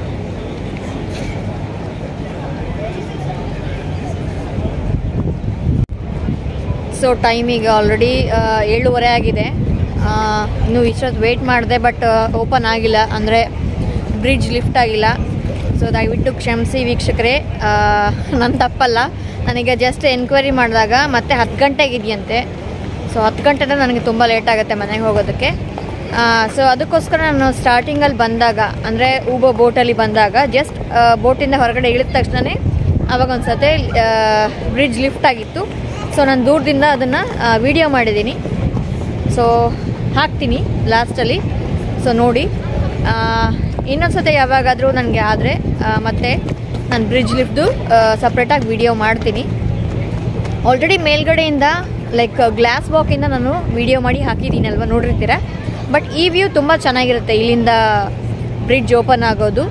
So ಟೈಮಿಗೆ ಆಲ್ರೆಡಿ ಏಳುವರೆ ಆಗಿದೆ ಆ, ಇನ್ನು ಇಷ್ಟೊತ್ತು ವೆಯ್ಟ್ ಮಾಡಿದೆ ಬಟ್ ಓಪನ್ ಆಗಿಲ್ಲ ಅಂದರೆ ಬ್ರಿಡ್ಜ್ ಲಿಫ್ಟ್ ಆಗಿಲ್ಲ ಸೊ ದಯವಿಟ್ಟು ಕ್ಷಮಿಸಿ ವೀಕ್ಷಕರೇ ನನ್ನ ತಪ್ಪಲ್ಲ ನನಗೆ ಜಸ್ಟ್ ಎನ್ಕ್ವೈರಿ ಮಾಡಿದಾಗ ಮತ್ತೆ ಹತ್ತು ಗಂಟೆಗೆ ಇದೆಯಂತೆ ಸೊ ಹತ್ತು ಗಂಟೆನೇ ನನಗೆ ತುಂಬ ಲೇಟ್ ಆಗುತ್ತೆ ಮನೆಗೆ ಹೋಗೋದಕ್ಕೆ ಸೊ ಅದಕ್ಕೋಸ್ಕರ ನಾನು ಸ್ಟಾರ್ಟಿಂಗಲ್ಲಿ ಬಂದಾಗ ಅಂದರೆ ಊಬೋ ಬೋಟಲ್ಲಿ ಬಂದಾಗ ಜಸ್ಟ್ ಬೋಟಿಂದ ಹೊರಗಡೆ ಇಳಿದ ತಕ್ಷಣವೇ ಅವಾಗ ಒಂದು ಸತಿ ಬ್ರಿಡ್ಜ್ ಲಿಫ್ಟ್ ಆಗಿತ್ತು ಸೊ ನಾನು ದೂರದಿಂದ ಅದನ್ನು ವಿಡಿಯೋ ಮಾಡಿದ್ದೀನಿ ಸೊ ಹಾಕ್ತೀನಿ ಲಾಸ್ಟಲ್ಲಿ ಸೊ ನೋಡಿ ಇನ್ನೊಂದು ಸತಿ ಯಾವಾಗಾದರೂ ನನಗೆ ಆದರೆ ಮತ್ತೆ ನಾನು ಬ್ರಿಡ್ಜ್ ಲಿಫ್ಟ್ದು ಸಪ್ರೇಟಾಗಿ ವಿಡಿಯೋ ಮಾಡ್ತೀನಿ ಆಲ್ರೆಡಿ ಮೇಲ್ಗಡೆಯಿಂದ ಲೈಕ್ ಗ್ಲಾಸ್ ಬಾಕಿಂದ ನಾನು ವಿಡಿಯೋ ಮಾಡಿ ಹಾಕಿದ್ದೀನಲ್ವ ನೋಡಿರ್ತೀರ ಬಟ್ ಈ ವ್ಯೂ ತುಂಬ ಚೆನ್ನಾಗಿರುತ್ತೆ ಇಲ್ಲಿಂದ ಬ್ರಿಡ್ಜ್ ಓಪನ್ ಆಗೋದು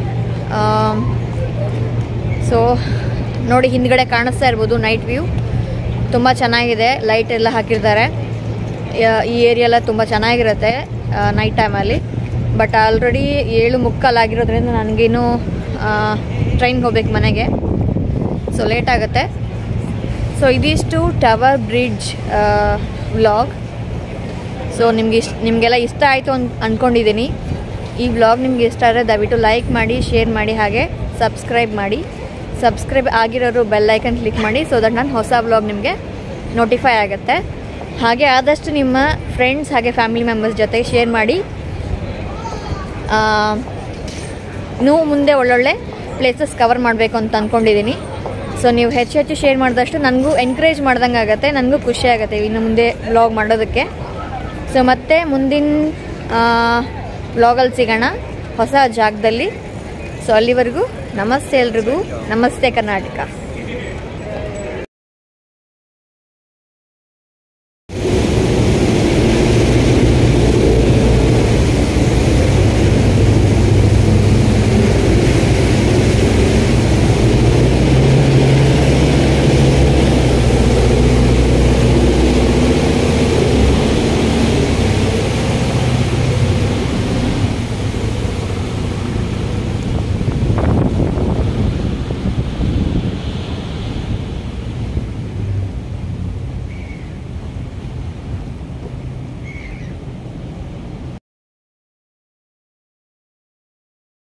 ಸೊ ನೋಡಿ ಹಿಂದ್ಗಡೆ ಕಾಣಿಸ್ತಾ ಇರ್ಬೋದು ನೈಟ್ ವ್ಯೂ ತುಂಬ ಚೆನ್ನಾಗಿದೆ ಲೈಟ್ ಎಲ್ಲ ಹಾಕಿರ್ತಾರೆ ಯ- ಈ ಏರಿಯಾ ಎಲ್ಲ ತುಂಬ ಚೆನ್ನಾಗಿರುತ್ತೆ ನೈಟ್ ಟೈಮಲ್ಲಿ ಬಟ್ ಆಲ್ರೆಡಿ ಏಳು ಮುಕ್ಕಾಲಾಗಿರೋದ್ರಿಂದ ನನಗೇನು ಟ್ರೈನ್ಗೆ ಹೋಗ್ಬೇಕು ಮನೆಗೆ ಸೊ ಲೇಟ್ ಆಗುತ್ತೆ ಸೊ ಇದಿಷ್ಟು ಟವರ್ ಬ್ರಿಡ್ಜ್ ವ್ಲಾಗ್ ಸೊ ನಿಮ್ಗೆ ಇಷ್ಟ ನಿಮಗೆಲ್ಲ ಇಷ್ಟ ಆಯಿತು ಅನ್ ಅಂದ್ಕೊಂಡಿದ್ದೀನಿ ಈ ವ್ಲಾಗ್ ನಿಮ್ಗೆ ಇಷ್ಟ ಆದರೆ ದಯವಿಟ್ಟು ಲೈಕ್ ಮಾಡಿ ಶೇರ್ ಮಾಡಿ ಹಾಗೆ ಸಬ್ಸ್ಕ್ರೈಬ್ ಮಾಡಿ ಸಬ್ಸ್ಕ್ರೈಬ್ ಆಗಿರೋರು ಬೆಲ್ ಐಕನ್ ಕ್ಲಿಕ್ ಮಾಡಿ ಸೊ ದಟ್ ನಾನು ಹೊಸ ವ್ಲಾಗ್ ನಿಮಗೆ ನೋಟಿಫೈ ಆಗುತ್ತೆ ಹಾಗೆ ಆದಷ್ಟು ನಿಮ್ಮ ಫ್ರೆಂಡ್ಸ್ ಹಾಗೆ ಫ್ಯಾಮಿಲಿ ಮೆಂಬರ್ಸ್ ಜೊತೆ ಶೇರ್ ಮಾಡಿ ಆ, ಇನ್ನೂ ಮುಂದೆ ಒಳ್ಳೊಳ್ಳೆ ಪ್ಲೇಸಸ್ ಕವರ್ ಮಾಡಬೇಕು ಅಂತ ಅಂದ್ಕೊಂಡಿದ್ದೀನಿ ಸೊ ನೀವು ಹೆಚ್ಚು ಹೆಚ್ಚು ಶೇರ್ ಮಾಡಿದಷ್ಟು ನನಗೂ ಎನ್ಕರೇಜ್ ಮಾಡ್ದಂಗೆ ಆಗುತ್ತೆ ನನಗೂ ಖುಷಿ ಆಗುತ್ತೆ ಇನ್ನು ಮುಂದೆ ವ್ಲಾಗ್ ಮಾಡೋದಕ್ಕೆ ಸೊ ಮತ್ತೆ ಮುಂದಿನ ವ್ಲಾಗಲ್ಲಿ ಸಿಗೋಣ ಹೊಸ ಜಾಗದಲ್ಲಿ ಸೊ ಅಲ್ಲಿವರೆಗೂ ನಮಸ್ತೆ ಎಲ್ರಿಗೂ ನಮಸ್ತೆ ಕರ್ನಾಟಕ